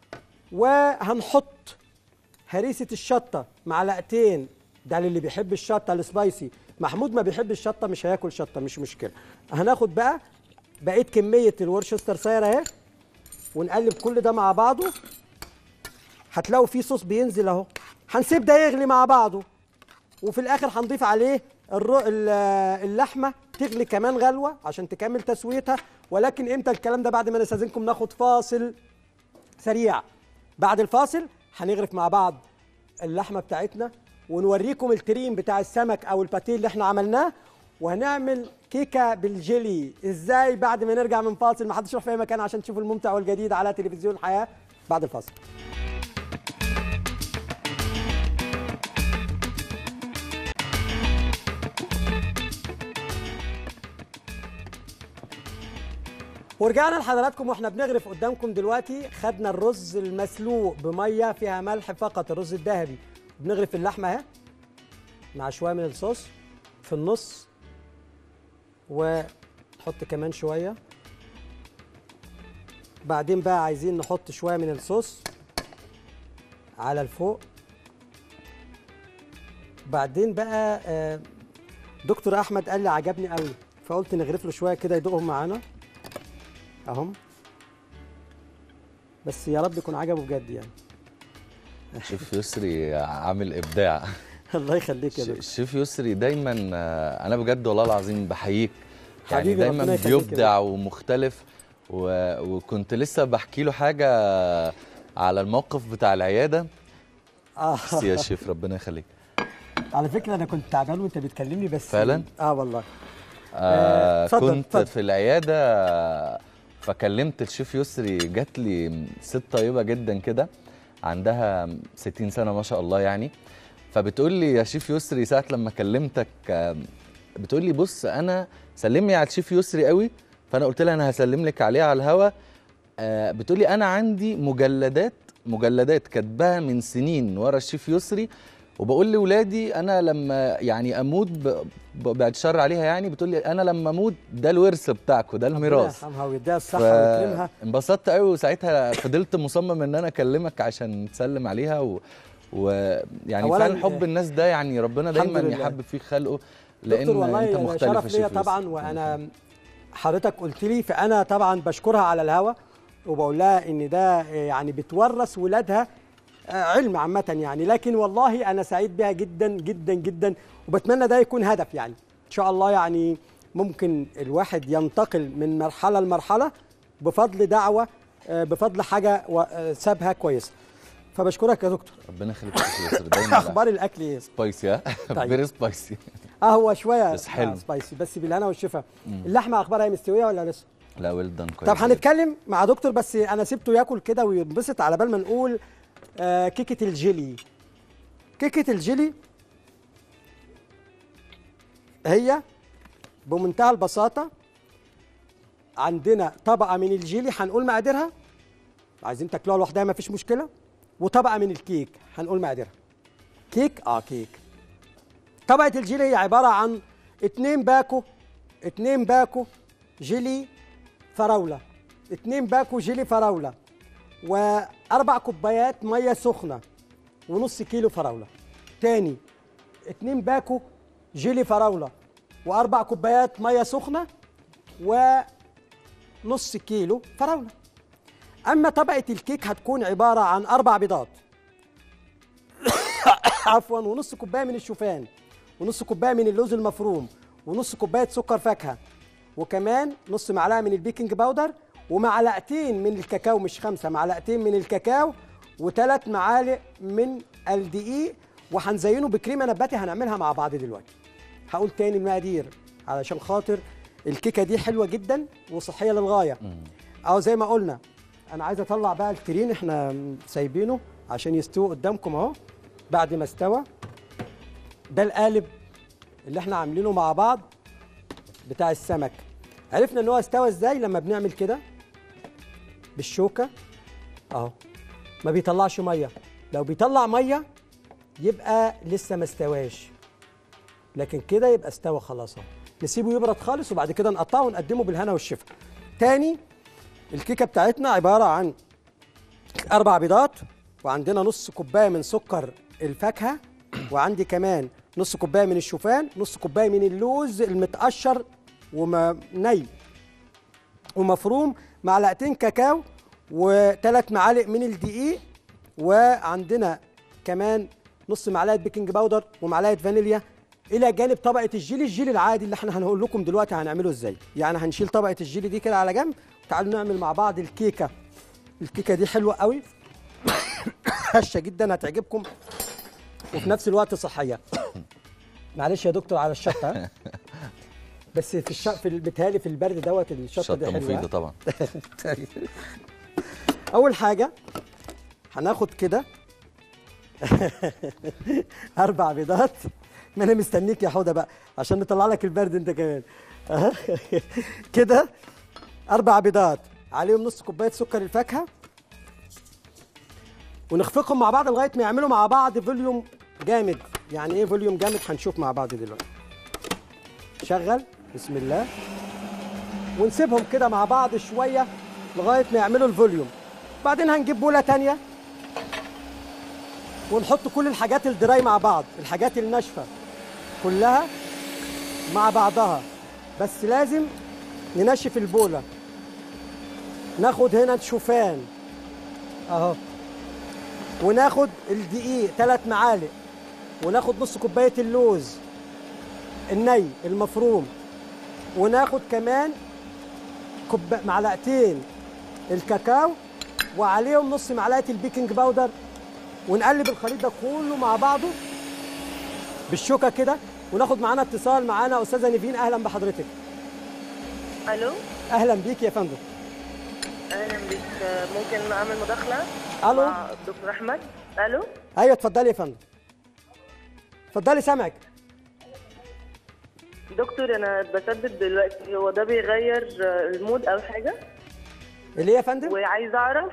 وهنحط هريسه الشطه معلقتين ده للي بيحب الشطه السبايسي محمود ما بيحب الشطه مش هياكل شطه مش مشكله هناخد بقى بقيت كميه الورشستر ساير اهي ونقلب كل ده مع بعضه هتلاقوا فيه صوص بينزل اهو هنسيب ده يغلي مع بعضه وفي الاخر هنضيف عليه الرو... ال- اللحمه تغلي كمان غلوه عشان تكمل تسويتها ولكن امتى الكلام ده بعد ما نستاذنكم ناخد فاصل سريع بعد الفاصل هنغرف مع بعض اللحمه بتاعتنا ونوريكم التريم بتاع السمك او الباتيه اللي احنا عملناه وهنعمل كيكه بالجيلي ازاي بعد ما نرجع من فاصل ما حدش يروح في اي مكان عشان تشوفوا الممتع والجديد على تلفزيون الحياه بعد الفاصل ورجعنا لحضراتكم واحنا بنغرف قدامكم دلوقتي خدنا الرز المسلوق بميه فيها ملح فقط الرز الذهبي بنغرف اللحمه اهي مع شويه من الصوص في النص ونحط كمان شويه بعدين بقى عايزين نحط شويه من الصوص على الفوق بعدين بقى آه، دكتور احمد قال لي عجبني قوي فقلت نغرف له شويه كده يدوقهم معانا اهم بس يا رب يكون عجبه بجد يعني شيف يسري عامل ابداع الله يخليك يا ش- دكتور الشيف يسري دايما آه، انا بجد والله العظيم بحييك يعني حبيبي، دايما ربنا يخليك يا بيبدع ومختلف و... وكنت لسه بحكي له حاجه على الموقف بتاع العياده اه بس يا شيف ربنا يخليك على فكره انا كنت تعبان وانت بتكلمني بس فعلا؟ اه والله آه اتفضل، كنت اتفضل. في العياده فكلمت الشيف يسري جات لي ست طيبه جدا كده عندها 60 سنه ما شاء الله يعني فبتقول لي يا شيف يسري ساعه لما كلمتك آه، بتقول لي بص انا سلمني على الشيف يسري قوي فانا قلت لها انا هسلم لك عليه على الهوا آه، بتقول لي انا عندي مجلدات مجلدات كاتباها من سنين ورا الشيف يسري وبقول لاولادي انا لما يعني اموت ب... ب... بعد الشر عليها يعني بتقول لي انا لما اموت ده الورث بتاعكم ده ربنا الميراث يرحمها ويديها الصحه ويكرمها انبسطت قوي وساعتها فضلت مصمم ان انا اكلمك عشان تسلم عليها و... ويعني أولاً، فعلا حب الناس ده يعني ربنا الحمد دايما لله. يحبب فيه خلقه لان دكتور والله انت أنا مختلف شرف يا ليا شيف طبعا يوسف. وانا حضرتك قلت لي فانا طبعا بشكرها على الهوا وبقول لها ان ده يعني بتورث ولادها آه، علم عامة يعني لكن والله أنا سعيد بها جدا جدا جدا وبتمنى ده يكون هدف يعني إن شاء الله يعني ممكن الواحد ينتقل من مرحلة لمرحلة بفضل دعوة آه، بفضل حاجة و- آه، سابها كويسة فبشكرك يا دكتور ربنا يخليك يا شيف يوسف دايما أخبار الأكل إيه؟ سبايسي ها طيب. فيري سبايسي اه هو شويه بس حلو. آه سبايسي بس بالهنا والشفا اللحمه اخبارها إيه، مستويه ولا لسه لا ويل دان كويس طب هنتكلم مع دكتور بس انا سيبته ياكل كده وينبسط على بال ما نقول آه كيكه الجيلي كيكه الجيلي هي بمنتهى البساطه عندنا طبقه من الجيلي هنقول مقاديرها عايزين تاكلوها لوحدها مفيش مشكله وطبقه من الكيك هنقول مقاديرها كيك اه كيك طبقه الجيلي هي عباره عن اتنين باكو اتنين باكو جيلي فراوله اتنين باكو جيلي فراوله واربع كوبايات ميه سخنه ونص كيلو فراوله تاني اتنين باكو جيلي فراوله واربع كوبايات ميه سخنه ونص كيلو فراوله اما طبقه الكيك هتكون عباره عن اربع بيضات عفوا ونص كوبايه من الشوفان ونص كوبايه من اللوز المفروم ونص كوبايه سكر فاكهه وكمان نص معلقه من البيكنج باودر ومعلقتين من الكاكاو مش خمسه معلقتين من الكاكاو وثلاث معالق من الدقيق وهنزينه بكريمه نباتي هنعملها مع بعض دلوقتي هقول تاني المقادير علشان خاطر الكيكه دي حلوه جدا وصحيه للغايه او زي ما قلنا انا عايز اطلع بقى الترين احنا سايبينه عشان يستوي قدامكم اهو بعد ما استوى ده القالب اللي احنا عاملينه مع بعض بتاع السمك عرفنا ان هو استوى ازاي لما بنعمل كده بالشوكه اهو ما بيطلعش ميه لو بيطلع ميه يبقى لسه ما استواش لكن كده يبقى استوى خلاص اهو نسيبه يبرد خالص وبعد كده نقطعه ونقدمه بالهنا والشفا تاني الكيكه بتاعتنا عباره عن اربع بيضات وعندنا نص كوبايه من سكر الفاكهه وعندي كمان نص كوبايه من الشوفان نص كوبايه من اللوز المتقشر وني ومفروم معلقتين كاكاو وثلاث معالق من الدقيق وعندنا كمان نص معلقه بيكنج باودر ومعلقه فانيليا الى جانب طبقه الجيلي الجيلي العادي اللي احنا هنقول لكم دلوقتي هنعمله ازاي يعني هنشيل طبقه الجيلي دي كده على جنب تعالوا نعمل مع بعض الكيكه الكيكه دي حلوه قوي هشه جدا هتعجبكم وفي نفس الوقت صحيه معلش يا دكتور على الشطه ها؟ بس في الش... في بيتهيألي في البرد دوت الشطه دي شطه حلوه مفيده ها؟ طبعا اول حاجه هناخد كده اربع بيضات ما انا مستنيك يا حوده بقى عشان نطلع لك البرد انت كمان أها. كده اربع بيضات عليهم نص كوبايه سكر الفاكهه ونخفقهم مع بعض لغايه ما يعملوا مع بعض فوليوم جامد يعني ايه فوليوم جامد هنشوف مع بعض دلوقتي شغل بسم الله ونسيبهم كده مع بعض شويه لغايه ما يعملوا الفوليوم بعدين هنجيب بوله تانية ونحط كل الحاجات الدراي مع بعض الحاجات الناشفه كلها مع بعضها بس لازم ننشف البوله ناخد هنا شوفان اهو وناخد الدقيق ثلاث معالق وناخد نص كوبايه اللوز الني المفروم وناخد كمان كوب معلقتين الكاكاو وعليهم نص معلقه البيكنج باودر ونقلب الخليط ده كله مع بعضه بالشوكه كده وناخد معانا اتصال معانا استاذه نيفين اهلا بحضرتك الو اهلا بيك يا فندم اهلا بك ممكن اعمل مداخله ألو. مع الدكتور احمد الو ايوه اتفضلي يا فندم اتفضلي سامعك دكتور انا بثبت دلوقتي هو ده بيغير المود او حاجه اللي هي يا فندم وعايز اعرف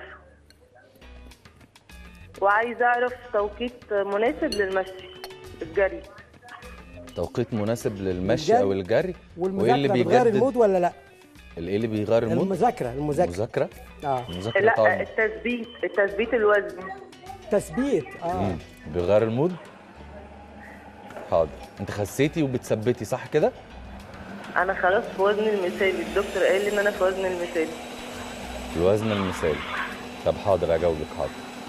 وعايز اعرف توقيت مناسب للمشي الجري توقيت مناسب للمشي الجري او الجري وايه اللي والمذاكره بتغير بيجدد المود ولا لا ايه اللي بيغير المود المذاكره المذاكره المذاكره اه المذاكره لا طبعا التثبيت التثبيت الوزن تثبيت اه مم. بيغير المود حاضر انت خسيتي وبتثبتي صح كده انا خلاص في وزن المثالي الدكتور قال لي ان انا في وزن المثالي الوزن المثالي طب حاضر اجاوبك حاضر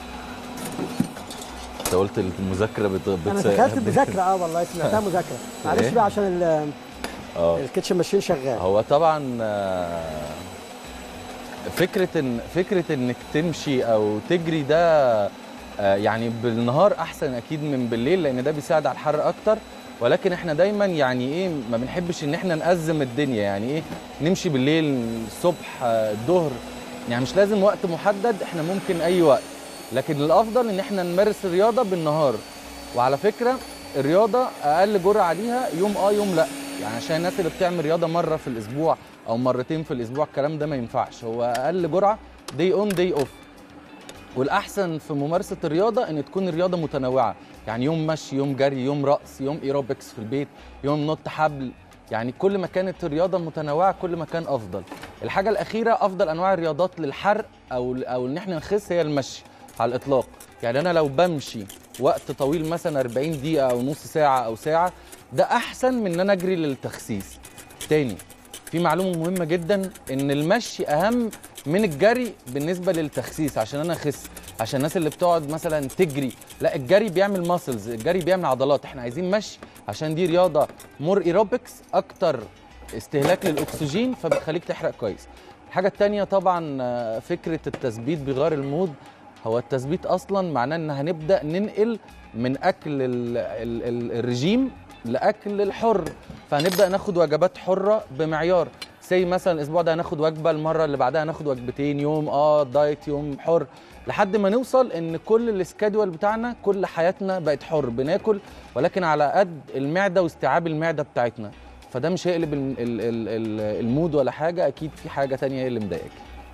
انت قلت المذاكره بت... بت... انا تخيلت مذاكره اه والله سمعتها مذاكره معلش إيه؟ بقى عشان ال- اه الكيتشن ماشين شغال هو طبعا آه، فكره ان فكره انك تمشي او تجري ده آه، يعني بالنهار احسن اكيد من بالليل لان ده بيساعد على الحر اكتر ولكن احنا دايما يعني ايه ما بنحبش ان احنا نأزم الدنيا يعني ايه نمشي بالليل الصبح آه، الظهر يعني مش لازم وقت محدد احنا ممكن اي وقت لكن الافضل ان احنا نمارس الرياضه بالنهار وعلى فكره الرياضه اقل جرعه ليها يوم اه يوم لا يعني عشان الناس اللي بتعمل رياضه مره في الاسبوع او مرتين في الاسبوع الكلام ده ما ينفعش هو اقل جرعه دي اون دي اوف والاحسن في ممارسه الرياضه ان تكون الرياضه متنوعه يعني يوم مشي يوم جري يوم رقص يوم ايروبكس في البيت يوم نط حبل يعني كل ما كانت الرياضه متنوعه كل ما كان افضل الحاجه الاخيره افضل انواع الرياضات للحرق او او ان احنا نخس هي المشي على الاطلاق يعني انا لو بمشي وقت طويل مثلا 40 دقيقه او نص ساعه او ساعه ده احسن من ان انا اجري للتخسيس تاني في معلومه مهمه جدا ان المشي اهم من الجري بالنسبه للتخسيس عشان انا اخس عشان الناس اللي بتقعد مثلا تجري لا الجري بيعمل ماسلز الجري بيعمل عضلات احنا عايزين مشي عشان دي رياضه مور ايروبكس اكتر استهلاك للاكسجين فبتخليك تحرق كويس الحاجه التانية طبعا آه، فكره التثبيت بغير المود هو التثبيت اصلا معناه ان هنبدا ننقل من اكل ال ال ال الرجيم لاكل الحر فهنبدا ناخد وجبات حره بمعيار زي مثلا الاسبوع ده هناخد وجبه المره اللي بعدها هناخد وجبتين يوم اه دايت يوم حر لحد ما نوصل ان كل السكادول بتاعنا كل حياتنا بقت حر بناكل ولكن على قد المعده واستيعاب المعده بتاعتنا فده مش هيقلب ال- ال- ال- ال- المود ولا حاجه اكيد في حاجه تانية هي اللي مضايقاك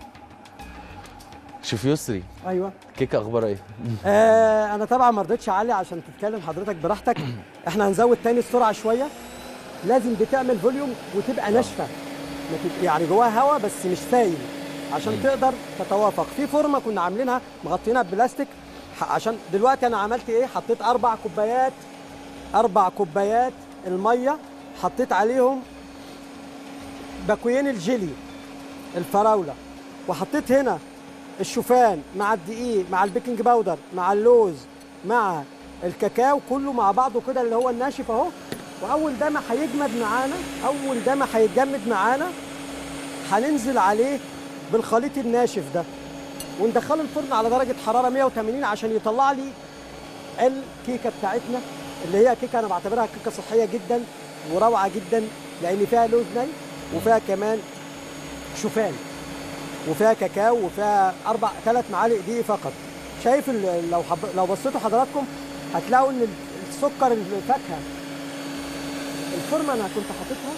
شوف يسري ايوه كيكه اخبارها ايه آه انا طبعا ما رضيتش اعلي عشان تتكلم حضرتك براحتك احنا هنزود تاني السرعه شويه لازم بتعمل فوليوم وتبقى ناشفه ما تبقى- يعني جواها هواء بس مش سايل عشان تقدر تتوافق في فورمه كنا عاملينها مغطينها ببلاستيك ح- عشان دلوقتي انا عملت ايه حطيت اربع كوبايات اربع كوبايات الميه حطيت عليهم باكوين الجيلي الفراوله وحطيت هنا الشوفان مع الدقيق مع البيكنج باودر مع اللوز مع الكاكاو كله مع بعضه كده اللي هو الناشف اهو واول ده ما هيجمد معانا اول ده ما هيتجمد معانا هننزل عليه بالخليط الناشف ده وندخله الفرن على درجه حراره 180 عشان يطلع لي الكيكه بتاعتنا اللي هي كيكه انا بعتبرها كيكه صحيه جدا وروعه جدا لان فيها لوز ني وفيها كمان شوفان وفيها كاكاو وفيها اربع ثلاث معالق دقيق فقط شايف ال- لو حب... لو بصيتوا حضراتكم هتلاقوا ان السكر الفاكهه الفورمه انا كنت حاططها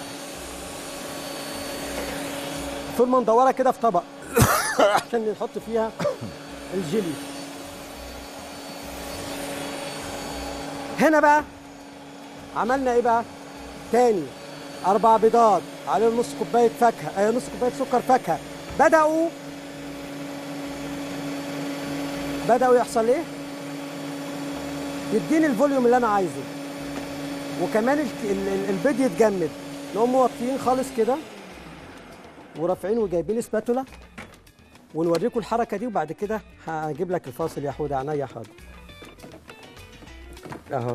فورمه مدوره كده في طبق عشان نحط فيها الجيلي هنا بقى عملنا ايه بقى تاني اربع بيضات عليهم نص كوبايه فاكهه آه نص كوبايه سكر فاكهه بداوا بداوا يحصل ايه يديني الفوليوم اللي انا عايزه وكمان ال- ال- ال- البيض يتجمد نقوم موطيين خالص كده ورافعين وجايبين سباتولا ونوريكم الحركه دي وبعد كده هجيب لك الفاصل يا حوده عينيا حاضر اهو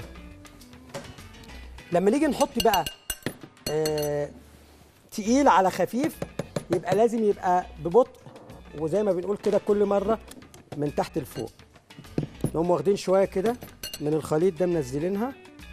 لما نيجي نحط بقى آه تقيل على خفيف يبقى لازم يبقى ببطء وزي ما بنقول كده كل مره من تحت لفوق نقوم واخدين شويه كده من الخليط ده منزلينها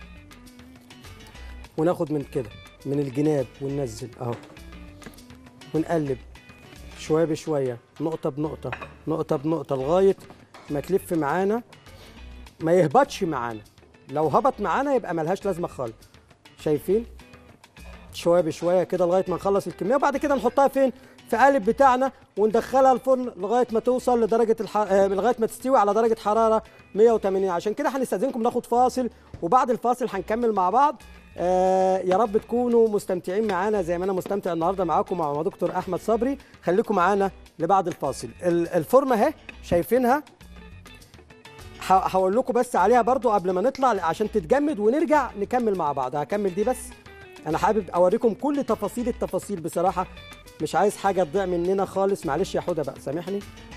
وناخد من كده من الجناب وننزل اهو ونقلب شويه بشويه نقطه بنقطه نقطه بنقطه لغايه ما تلف معانا ما يهبطش معانا لو هبط معانا يبقى ملهاش لازمه خالص شايفين شويه بشويه كده لغايه ما نخلص الكميه وبعد كده نحطها فين في قالب بتاعنا وندخلها الفرن لغايه ما توصل لدرجه الح... آه، لغايه ما تستوي على درجه حراره 180 عشان كده هنستاذنكم ناخد فاصل وبعد الفاصل هنكمل مع بعض آه يا رب تكونوا مستمتعين معانا زي ما انا مستمتع النهارده معاكم مع دكتور احمد صبري خليكم معانا لبعد الفاصل ال- الفورمه اهي شايفينها ه- هقول لكم بس عليها برضو قبل ما نطلع عشان تتجمد ونرجع نكمل مع بعض هكمل دي بس انا حابب اوريكم كل تفاصيل التفاصيل بصراحه مش عايز حاجه تضيع مننا خالص معلش يا حوده بقى سامحني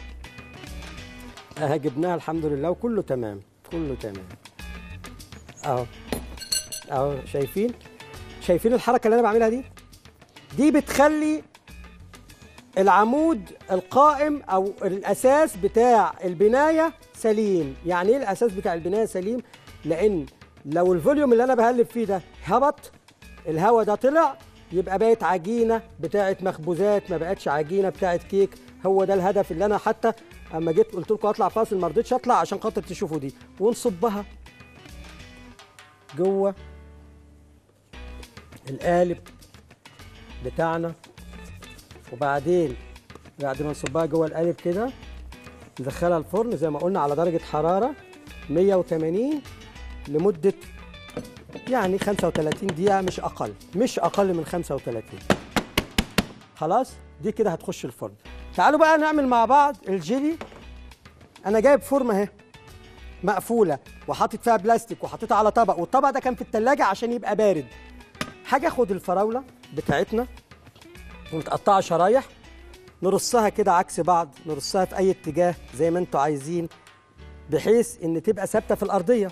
اهي جبناها الحمد لله وكله تمام كله تمام اهو اهو شايفين شايفين الحركه اللي انا بعملها دي دي بتخلي العمود القائم او الاساس بتاع البنايه سليم يعني ايه الاساس بتاع البنايه سليم لان لو الفوليوم اللي انا بقلب فيه ده هبط الهواء ده طلع يبقى بقت عجينه بتاعه مخبوزات ما بقتش عجينه بتاعه كيك هو ده الهدف اللي انا حتى اما جيت قلت لكم اطلع فاصل ما رضيتش اطلع عشان خاطر تشوفوا دي ونصبها جوه القالب بتاعنا وبعدين بعد ما نصبها جوه القالب كده ندخلها الفرن زي ما قلنا على درجة حرارة 180 لمدة يعني 35 دقيقة مش أقل مش أقل من 35 خلاص دي كده هتخش الفرن تعالوا بقى نعمل مع بعض الجيلي أنا جايب فورمة أهي مقفولة وحاطط فيها بلاستيك وحطيتها على طبق والطبق ده كان في التلاجة عشان يبقى بارد حاجة اخد الفراولة بتاعتنا ونتقطعها شرايح نرصها كده عكس بعض نرصها في اي اتجاه زي ما انتوا عايزين بحيث ان تبقى ثابته في الارضيه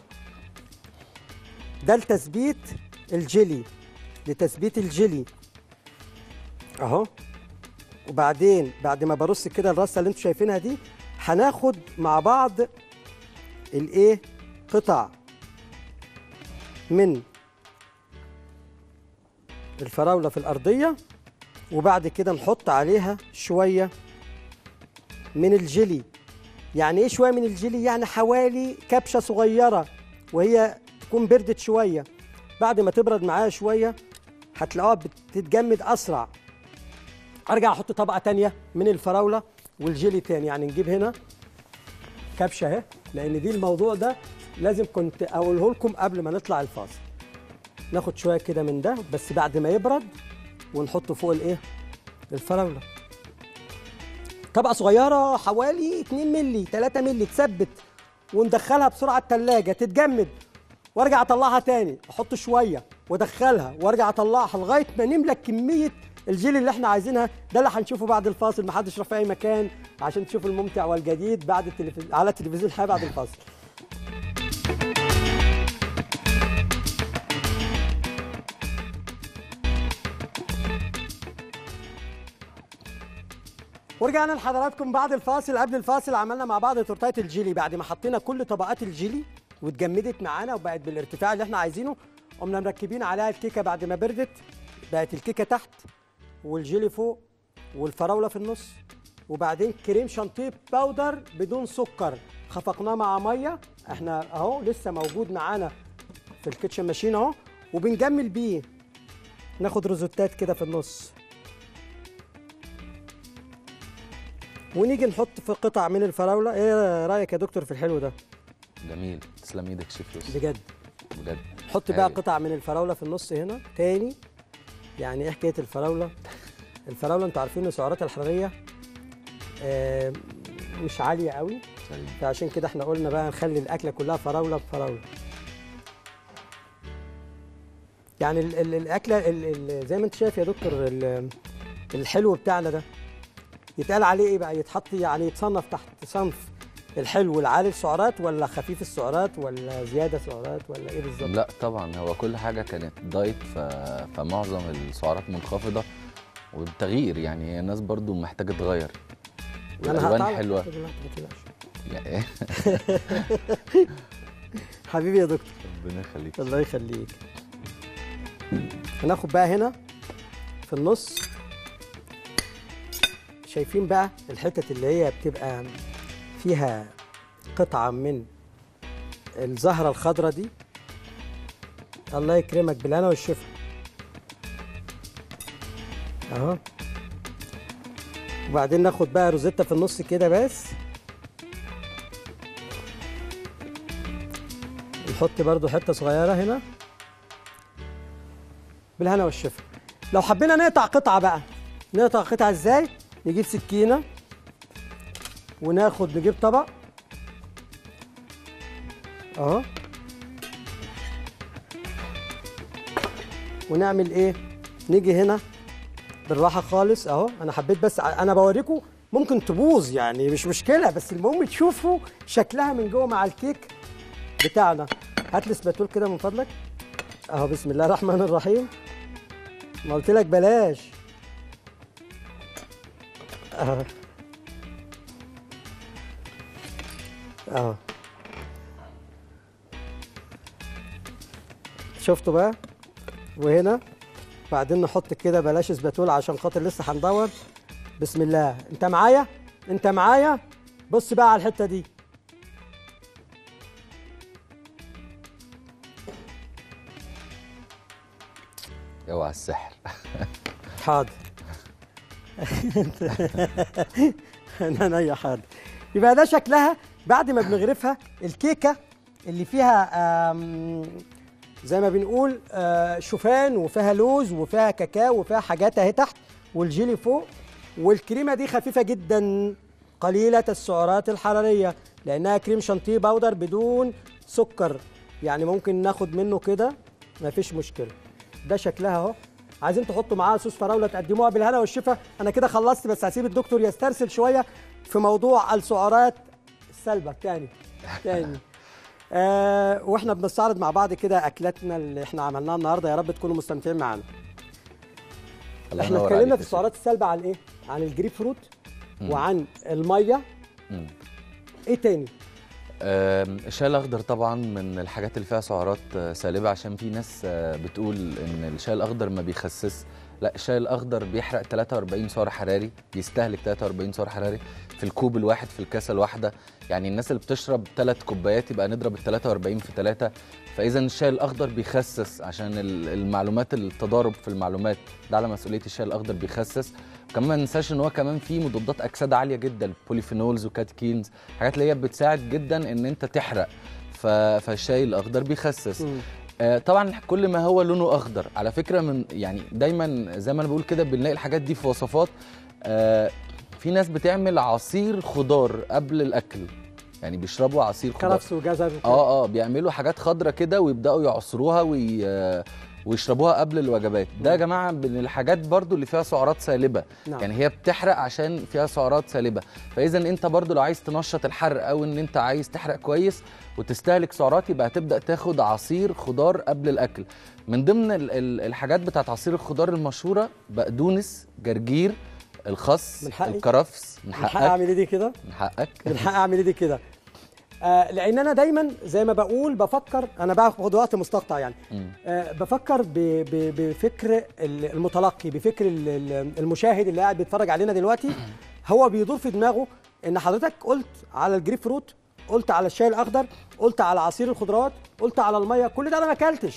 ده لتثبيت الجيلي لتثبيت الجيلي اهو وبعدين بعد ما برص كده الرصه اللي انتوا شايفينها دي هناخد مع بعض الايه قطع من الفراوله في الارضيه وبعد كده نحط عليها شويه من الجيلي يعني ايه شويه من الجيلي يعني حوالي كبشه صغيره وهي تكون بردت شويه بعد ما تبرد معاها شويه هتلاقوها بتتجمد اسرع ارجع احط طبقه تانية من الفراوله والجيلي تاني يعني نجيب هنا كبشه اهي لان دي الموضوع ده لازم كنت اقوله لكم قبل ما نطلع الفاصل ناخد شويه كده من ده بس بعد ما يبرد ونحطه فوق الايه الفراوله طبقه صغيره حوالي 2 مللي 3 مللي تثبت وندخلها بسرعه التلاجة تتجمد وارجع اطلعها تاني احط شويه وادخلها وارجع اطلعها لغايه ما نملك كميه الجيل اللي احنا عايزينها ده اللي هنشوفه بعد الفاصل محدش يروح في اي مكان عشان تشوفوا الممتع والجديد بعد التلفز... على التلفزيون الحياه بعد الفاصل ورجعنا لحضراتكم بعد الفاصل قبل الفاصل عملنا مع بعض تورتايه الجيلي بعد ما حطينا كل طبقات الجيلي واتجمدت معانا وبقت بالارتفاع اللي احنا عايزينه قمنا مركبين عليها الكيكه بعد ما بردت بقت الكيكه تحت والجيلي فوق والفراوله في النص وبعدين كريم شانتيه باودر بدون سكر خفقناه مع ميه احنا اهو لسه موجود معانا في الكيتشن ماشين اهو وبنجمل بيه ناخد روزوتات كده في النص ونيجي نحط في قطع من الفراوله ايه رايك يا دكتور في الحلو ده جميل تسلم ايدك شيف يوسف بجد بجد نحط بقى هايل. قطع من الفراوله في النص هنا تاني يعني ايه حكايه الفراوله الفراوله انتوا عارفين ان سعراتها الحراريه آه، مش عاليه قوي سليم. فعشان كده احنا قلنا بقى نخلي الاكله كلها فراوله بفراوله يعني ال ال الاكله ال ال زي ما انت شايف يا دكتور ال- الحلو بتاعنا ده يتقال عليه ايه بقى يتحط يعني يتصنف تحت صنف الحلو العالي السعرات ولا خفيف السعرات ولا زياده سعرات ولا ايه بالظبط لا طبعا هو كل حاجه كانت دايت ف... فمعظم السعرات منخفضه والتغيير يعني الناس برضو محتاجه تغير والالوان هقطعلك. حلوه لا، ما تقلقش. يعني حبيبي يا دكتور ربنا يخليك الله يخليك هناخد بقى هنا في النص شايفين بقى الحتت اللي هي بتبقى فيها قطعة من الزهرة الخضراء دي الله يكرمك بالهنا والشفا اهو وبعدين ناخد بقى روزيتا في النص كده بس نحط برضو حته صغيره هنا بالهنا والشفا لو حبينا نقطع قطعه بقى نقطع قطعه ازاي نجيب سكينه وناخد نجيب طبق اهو ونعمل ايه نيجي هنا بالراحه خالص اهو انا حبيت بس ع- انا بوريكم ممكن تبوظ يعني مش مشكله بس المهم تشوفوا شكلها من جوه مع الكيك بتاعنا هات لي سباتول كده من فضلك اهو بسم الله الرحمن الرحيم ما قلت لك بلاش اهو اهو شفتوا بقى وهنا بعدين نحط كده بلاش سباتول عشان خاطر لسه هندور بسم الله انت معايا انت معايا بص بقى على الحته دي اوعى وعلى السحر حاضر انا يا حاضر يبقى ده شكلها بعد ما بنغرفها الكيكه اللي فيها آم، زي ما بنقول آه، شوفان وفيها لوز وفيها كاكاو وفيها حاجات اهي تحت والجيلي فوق والكريمه دي خفيفه جدا قليله السعرات الحراريه لانها كريم شانتيه باودر بدون سكر يعني ممكن ناخد منه كده مفيش مشكله ده شكلها اهو عايزين تحطوا معاها صوص فراوله تقدموها بالهنا والشفا انا كده خلصت بس هسيب الدكتور يسترسل شويه في موضوع السعرات السلبه تاني تاني آه واحنا بنستعرض مع بعض كده اكلاتنا اللي احنا عملناها النهارده يا رب تكونوا مستمتعين معانا الله احنا ينور اتكلمنا عليك في يا السعرات السلبه عن ايه عن الجريب فروت وعن الميه مم. ايه تاني آم، الشاي الاخضر طبعا من الحاجات اللي فيها سعرات آه، سالبه عشان في ناس آه، بتقول ان الشاي الاخضر ما بيخسس لا الشاي الاخضر بيحرق 43 سعر حراري بيستهلك 43 سعر حراري في الكوب الواحد في الكاسه الواحده يعني الناس اللي بتشرب ثلاث كوبايات يبقى نضرب ال 43 في 3 فاذا الشاي الاخضر بيخسس عشان ال- المعلومات التضارب في المعلومات ده على مسؤوليه الشاي الاخضر بيخسس كمان ما ننساش ان هو كمان فيه مضادات اكسده عاليه جدا بوليفينولز وكاتكينز حاجات اللي هي بتساعد جدا ان انت تحرق ف... فالشاي الاخضر بيخسس مم. آه طبعا كل ما هو لونه اخضر على فكره من يعني دايما زي ما انا بقول كده بنلاقي الحاجات دي في وصفات آه في ناس بتعمل عصير خضار قبل الاكل يعني بيشربوا عصير خضار كرفس وجزر وكده. اه اه بيعملوا حاجات خضرة كده ويبداوا يعصروها وي... آه، ويشربوها قبل الوجبات ده يا جماعه من الحاجات برضو اللي فيها سعرات سالبه نعم. يعني هي بتحرق عشان فيها سعرات سالبه فاذا انت برضو لو عايز تنشط الحرق او ان انت عايز تحرق كويس وتستهلك سعرات يبقى هتبدا تاخد عصير خضار قبل الاكل من ضمن ال- ال- الحاجات بتاعت عصير الخضار المشهوره بقدونس جرجير الخس من حقي؟ الكرفس من من حق حقك اعمل ايه دي كده من حقك من حق اعمل ايه دي كده آه لان انا دايما زي ما بقول بفكر انا باخد وقت مستقطع يعني مم. آه بفكر ب- ب- بفكر ال- المتلقي بفكر ال- ال- المشاهد اللي قاعد بيتفرج علينا دلوقتي هو بيدور في دماغه ان حضرتك قلت على الجريب فروت قلت على الشاي الاخضر قلت على عصير الخضروات قلت على الميه كل ده انا ما اكلتش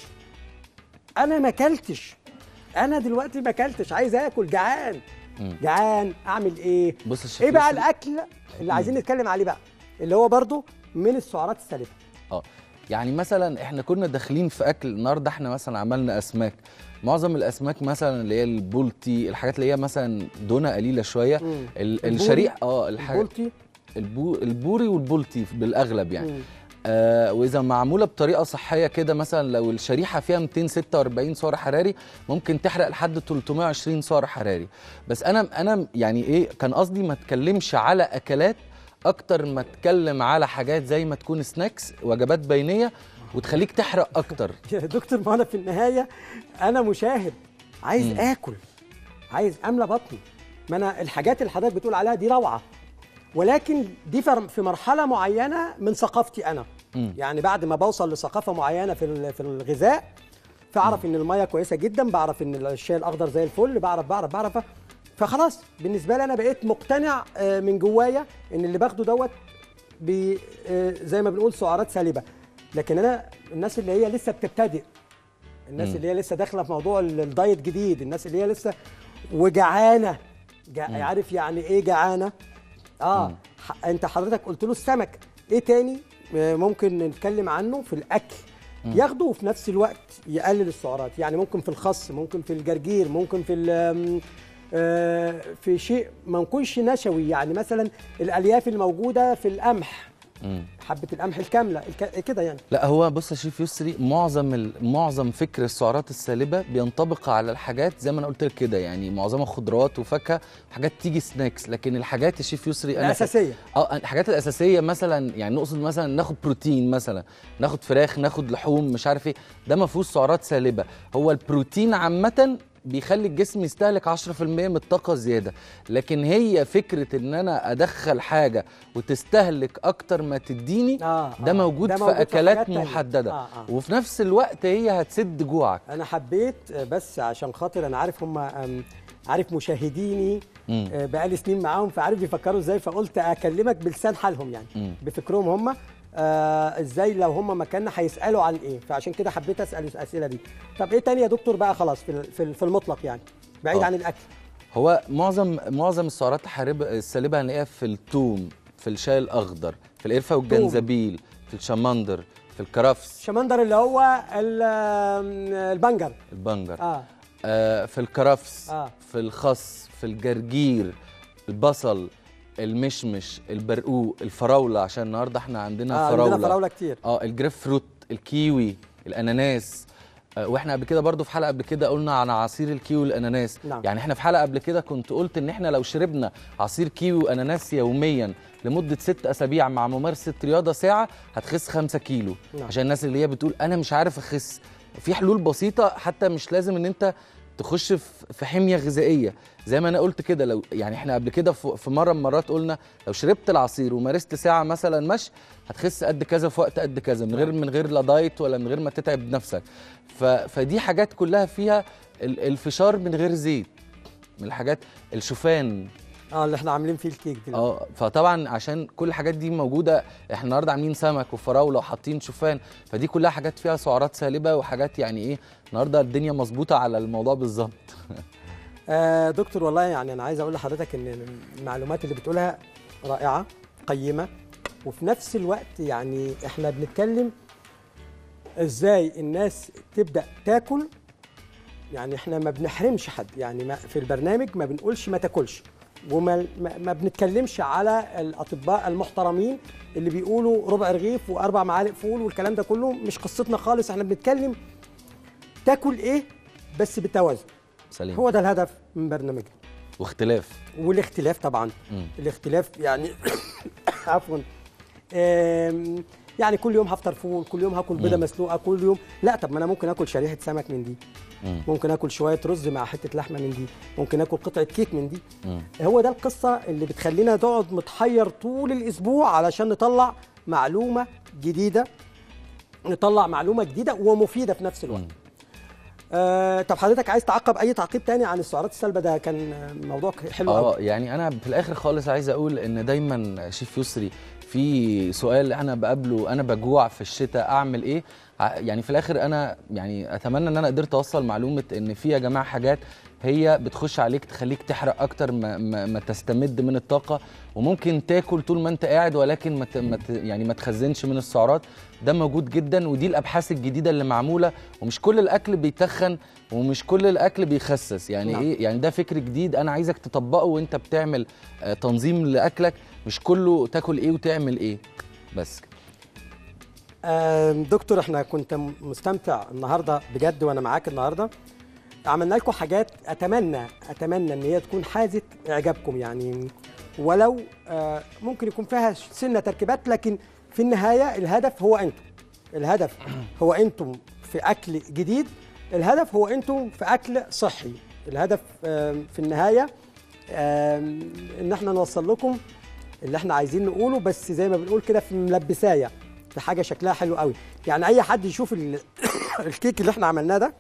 انا ما اكلتش انا دلوقتي ما اكلتش عايز اكل جعان مم. جعان اعمل ايه بص الشيف ايه بقى يوسف- الاكل اللي عايزين نتكلم عليه بقى اللي هو برضو من السعرات السالبه اه يعني مثلا احنا كنا داخلين في اكل النهارده احنا مثلا عملنا اسماك معظم الاسماك مثلا اللي هي البولتي الحاجات اللي هي مثلا دهنها قليله شويه مم. ال- البوري، الشريح اه الحاجه البولتي البو البوري والبولتي بالاغلب يعني مم. آه واذا معموله بطريقه صحيه كده مثلا لو الشريحه فيها 246 سعر حراري ممكن تحرق لحد 320 سعر حراري بس انا انا يعني ايه كان قصدي ما اتكلمش على اكلات اكتر ما اتكلم على حاجات زي ما تكون سناكس وجبات بينيه وتخليك تحرق اكتر يا دكتور ما انا في النهايه انا مشاهد عايز مم. اكل عايز املى بطني ما انا الحاجات اللي حضرتك بتقول عليها دي روعه ولكن دي فر- في مرحله معينه من ثقافتي انا مم. يعني بعد ما بوصل لثقافه معينه في ال- في الغذاء فاعرف ان الميه كويسه جدا بعرف ان الشاي الاخضر زي الفل بعرف بعرف بعرف فخلاص بالنسبه لي انا بقيت مقتنع آه، من جوايا ان اللي باخده دوت بي آه، زي ما بنقول سعرات سالبه لكن انا الناس اللي هي لسه بتبتدئ الناس مم. اللي هي لسه داخله في موضوع ال- الدايت جديد الناس اللي هي لسه وجعانه جع... عارف يعني ايه جعانه اه ح... انت حضرتك قلت له السمك ايه تاني آه، ممكن نتكلم عنه في الاكل ياخده وفي نفس الوقت يقلل السعرات يعني ممكن في الخس ممكن في الجرجير ممكن في ال- آم، آه، في شيء ما نكونش نشوي يعني مثلا الالياف الموجوده في القمح مم. حبه القمح الكامله الك... كده يعني لا هو بص يا شيف يسري معظم ال- معظم فكر السعرات السالبه بينطبق على الحاجات زي ما انا قلت لك كده يعني معظمها خضروات وفاكهه حاجات تيجي سناكس لكن الحاجات يا شيف يسري انا الاساسيه اه الحاجات الاساسيه مثلا يعني نقصد مثلا ناخد بروتين مثلا ناخد فراخ ناخد لحوم مش عارف ايه ده ما فيهوش سعرات سالبه هو البروتين عامه بيخلي الجسم يستهلك 10% من الطاقه زياده لكن هي فكره ان انا ادخل حاجه وتستهلك اكتر ما تديني آه، ده آه. موجود ده في موجود في اكلات حاجات تانية. محدده آه، آه. وفي نفس الوقت هي هتسد جوعك انا حبيت آه، بس عشان خاطر انا عارف هم آم، عارف مشاهديني مم. آه، بقالي سنين معاهم فعارف بيفكروا ازاي فقلت اكلمك بلسان حالهم يعني مم. بفكرهم هم آه ازاي لو هم مكاننا هيسالوا عن ايه فعشان كده حبيت اسال الاسئله دي طب ايه تاني يا دكتور بقى خلاص في ال- في ال- في المطلق يعني بعيد آه. عن الاكل هو معظم معظم السعرات الحاربه السالبه هنلاقيها في الثوم في الشاي الاخضر في القرفه والجنزبيل في الشمندر في الكرفس شمندر اللي هو ال- آم، البنجر البنجر اه آه في الكرفس آه. في الخس في الجرجير البصل المشمش البرقوق الفراوله عشان النهارده احنا عندنا آه فراوله عندنا فراوله كتير اه الجريب فروت الكيوي الاناناس آه، واحنا قبل كده برضو في حلقه قبل كده قلنا عن عصير الكيوي والاناناس نعم. يعني احنا في حلقه قبل كده كنت قلت ان احنا لو شربنا عصير كيوي واناناس يوميا لمده ست اسابيع مع ممارسه رياضه ساعه هتخس 5 كيلو نعم. عشان الناس اللي هي بتقول انا مش عارف اخس في حلول بسيطه حتى مش لازم ان انت تخش في في حميه غذائيه زي ما انا قلت كده لو يعني احنا قبل كده في في مره من المرات قلنا لو شربت العصير ومارست ساعه مثلا مشي هتخس قد كذا في وقت قد كذا من غير من غير لا دايت ولا من غير ما تتعب نفسك ف فدي حاجات كلها فيها ال- الفشار من غير زيت من الحاجات الشوفان اه اللي احنا عاملين فيه الكيك دلوقتي اه فطبعا عشان كل الحاجات دي موجوده احنا النهارده عاملين سمك وفراوله وحاطين شوفان فدي كلها حاجات فيها سعرات سالبه وحاجات يعني ايه النهارده الدنيا مظبوطه على الموضوع بالظبط آه دكتور والله يعني انا عايز اقول لحضرتك ان المعلومات اللي بتقولها رائعه قيمه وفي نفس الوقت يعني احنا بنتكلم ازاي الناس تبدا تاكل يعني احنا ما بنحرمش حد يعني ما في البرنامج ما بنقولش ما تاكلش وما ما ما بنتكلمش على الاطباء المحترمين اللي بيقولوا ربع رغيف واربع معالق فول والكلام ده كله مش قصتنا خالص احنا بنتكلم تاكل ايه بس بالتوازن سليم هو ده الهدف من برنامجنا واختلاف والاختلاف طبعا مم. الاختلاف يعني عفوا آم، يعني كل يوم هفطر فول كل يوم هاكل بيضه مم. مسلوقه كل يوم لا طب ما انا ممكن اكل شريحه سمك من دي مم. ممكن اكل شويه رز مع حته لحمه من دي ممكن اكل قطعه كيك من دي مم. هو ده القصه اللي بتخلينا نقعد متحير طول الاسبوع علشان نطلع معلومه جديده نطلع معلومه جديده ومفيده في نفس الوقت مم. آه طب حضرتك عايز تعقب اي تعقيب تاني عن السعرات السلبه ده كان آه، موضوع حلو قوي اه يعني انا في الاخر خالص عايز اقول ان دايما شيف يسري في سؤال انا بقابله انا بجوع في الشتاء اعمل ايه ع- يعني في الاخر انا يعني اتمنى ان انا قدرت اوصل معلومه ان في يا جماعه حاجات هي بتخش عليك تخليك تحرق اكتر ما, ما, ما تستمد من الطاقه وممكن تاكل طول ما انت قاعد ولكن ما ت- ما ت- يعني ما تخزنش من السعرات ده موجود جدا ودي الابحاث الجديده اللي معموله ومش كل الاكل بيتخن ومش كل الاكل بيخسس يعني نعم. ايه يعني ده فكر جديد انا عايزك تطبقه وانت بتعمل آه، تنظيم لاكلك مش كله تاكل ايه وتعمل ايه بس كده. آم، دكتور احنا كنت م- مستمتع النهارده بجد وانا معاك النهارده عملنا لكم حاجات اتمنى اتمنى ان هي تكون حازت اعجابكم يعني ولو آه، ممكن يكون فيها سنه تركيبات لكن في النهايه الهدف هو انتم الهدف هو انتم في اكل جديد الهدف هو انتم في اكل صحي الهدف آم، في النهايه آم، ان احنا نوصل لكم اللي احنا عايزين نقوله بس زي ما بنقول كده في ملبسايه في حاجه شكلها حلو قوي يعني اي حد يشوف ال- الكيك اللي احنا عملناه ده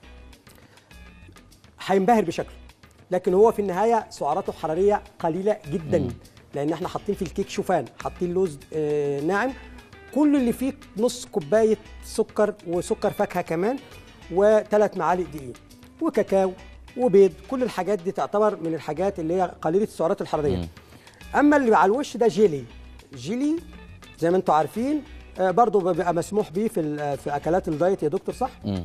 هينبهر بشكله لكن هو في النهايه سعراته الحراريه قليله جدا لان احنا حاطين في الكيك شوفان حاطين لوز آه ناعم كل اللي فيه نص كوبايه سكر وسكر فاكهه كمان وثلاث معالق دقيق وكاكاو وبيض كل الحاجات دي تعتبر من الحاجات اللي هي قليله السعرات الحراريه مم. اما اللي على الوش ده جيلي جيلي زي ما انتم عارفين آه، برضه بيبقى مسموح بيه في ال- في اكلات الدايت يا دكتور صح مم.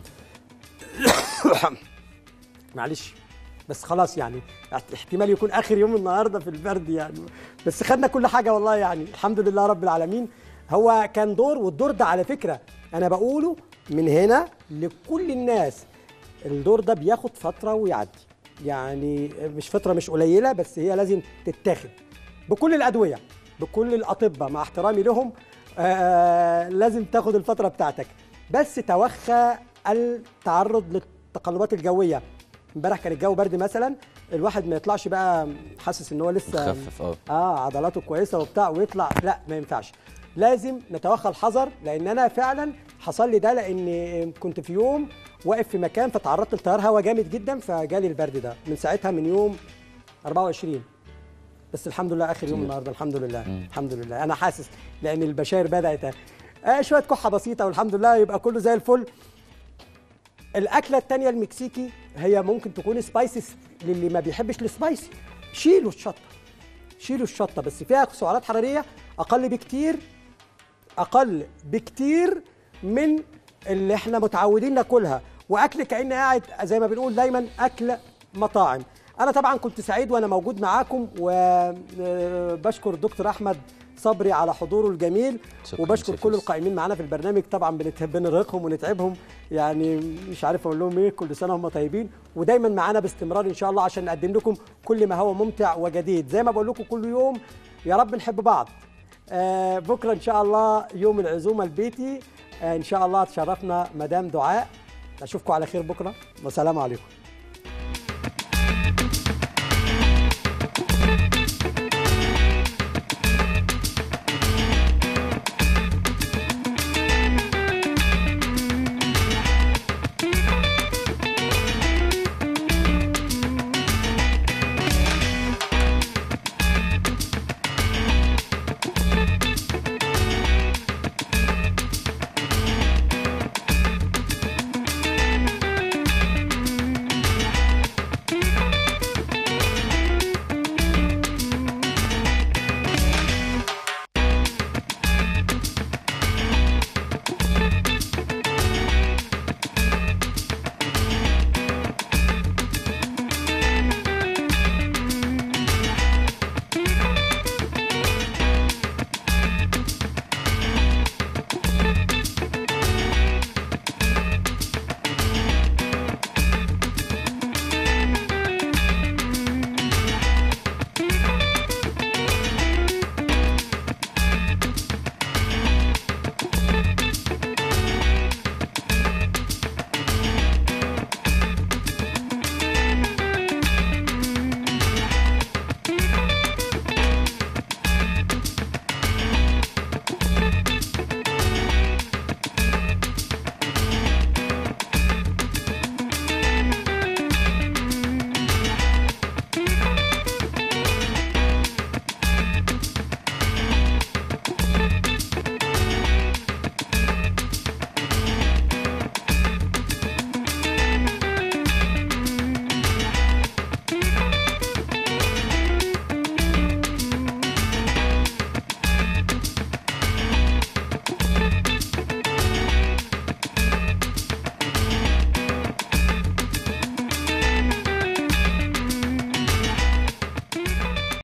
معلش بس خلاص يعني احتمال يكون اخر يوم النهارده في البرد يعني بس خدنا كل حاجه والله يعني الحمد لله رب العالمين هو كان دور والدور ده على فكره انا بقوله من هنا لكل الناس الدور ده بياخد فتره ويعدي يعني مش فتره مش قليله بس هي لازم تتاخد بكل الادويه بكل الاطباء مع احترامي لهم آه لازم تاخد الفتره بتاعتك بس توخى التعرض للتقلبات الجويه امبارح كان الجو برد مثلا الواحد ما يطلعش بقى حاسس ان هو لسه مخفف اه اه عضلاته كويسه وبتاع ويطلع لا ما ينفعش لازم نتوخى الحذر لان انا فعلا حصل لي ده لان كنت في يوم واقف في مكان فتعرضت لتيار هواء جامد جدا فجالي البرد ده من ساعتها من يوم 24 بس الحمد لله اخر يوم النهارده الحمد لله الحمد لله انا حاسس لان البشاير بدات آه شويه كحه بسيطه والحمد لله يبقى كله زي الفل الاكله التانية المكسيكي هي ممكن تكون سبايسي للي ما بيحبش السبايسي شيلوا الشطه شيلوا الشطه بس فيها سعرات حراريه اقل بكتير اقل بكتير من اللي احنا متعودين ناكلها واكل كاني قاعد زي ما بنقول دايما اكل مطاعم انا طبعا كنت سعيد وانا موجود معاكم وبشكر الدكتور احمد صبري على حضوره الجميل شكراً وبشكر شيخ كل يوسف. القائمين معانا في البرنامج طبعا بنت- بنرهقهم ونتعبهم يعني مش عارف اقول لهم ايه كل سنه هم طيبين ودايما معانا باستمرار ان شاء الله عشان نقدم لكم كل ما هو ممتع وجديد زي ما بقول لكم كل يوم يا رب نحب بعض آه بكره ان شاء الله يوم العزومه البيتي آه ان شاء الله تشرفنا مدام دعاء اشوفكم على خير بكره والسلام عليكم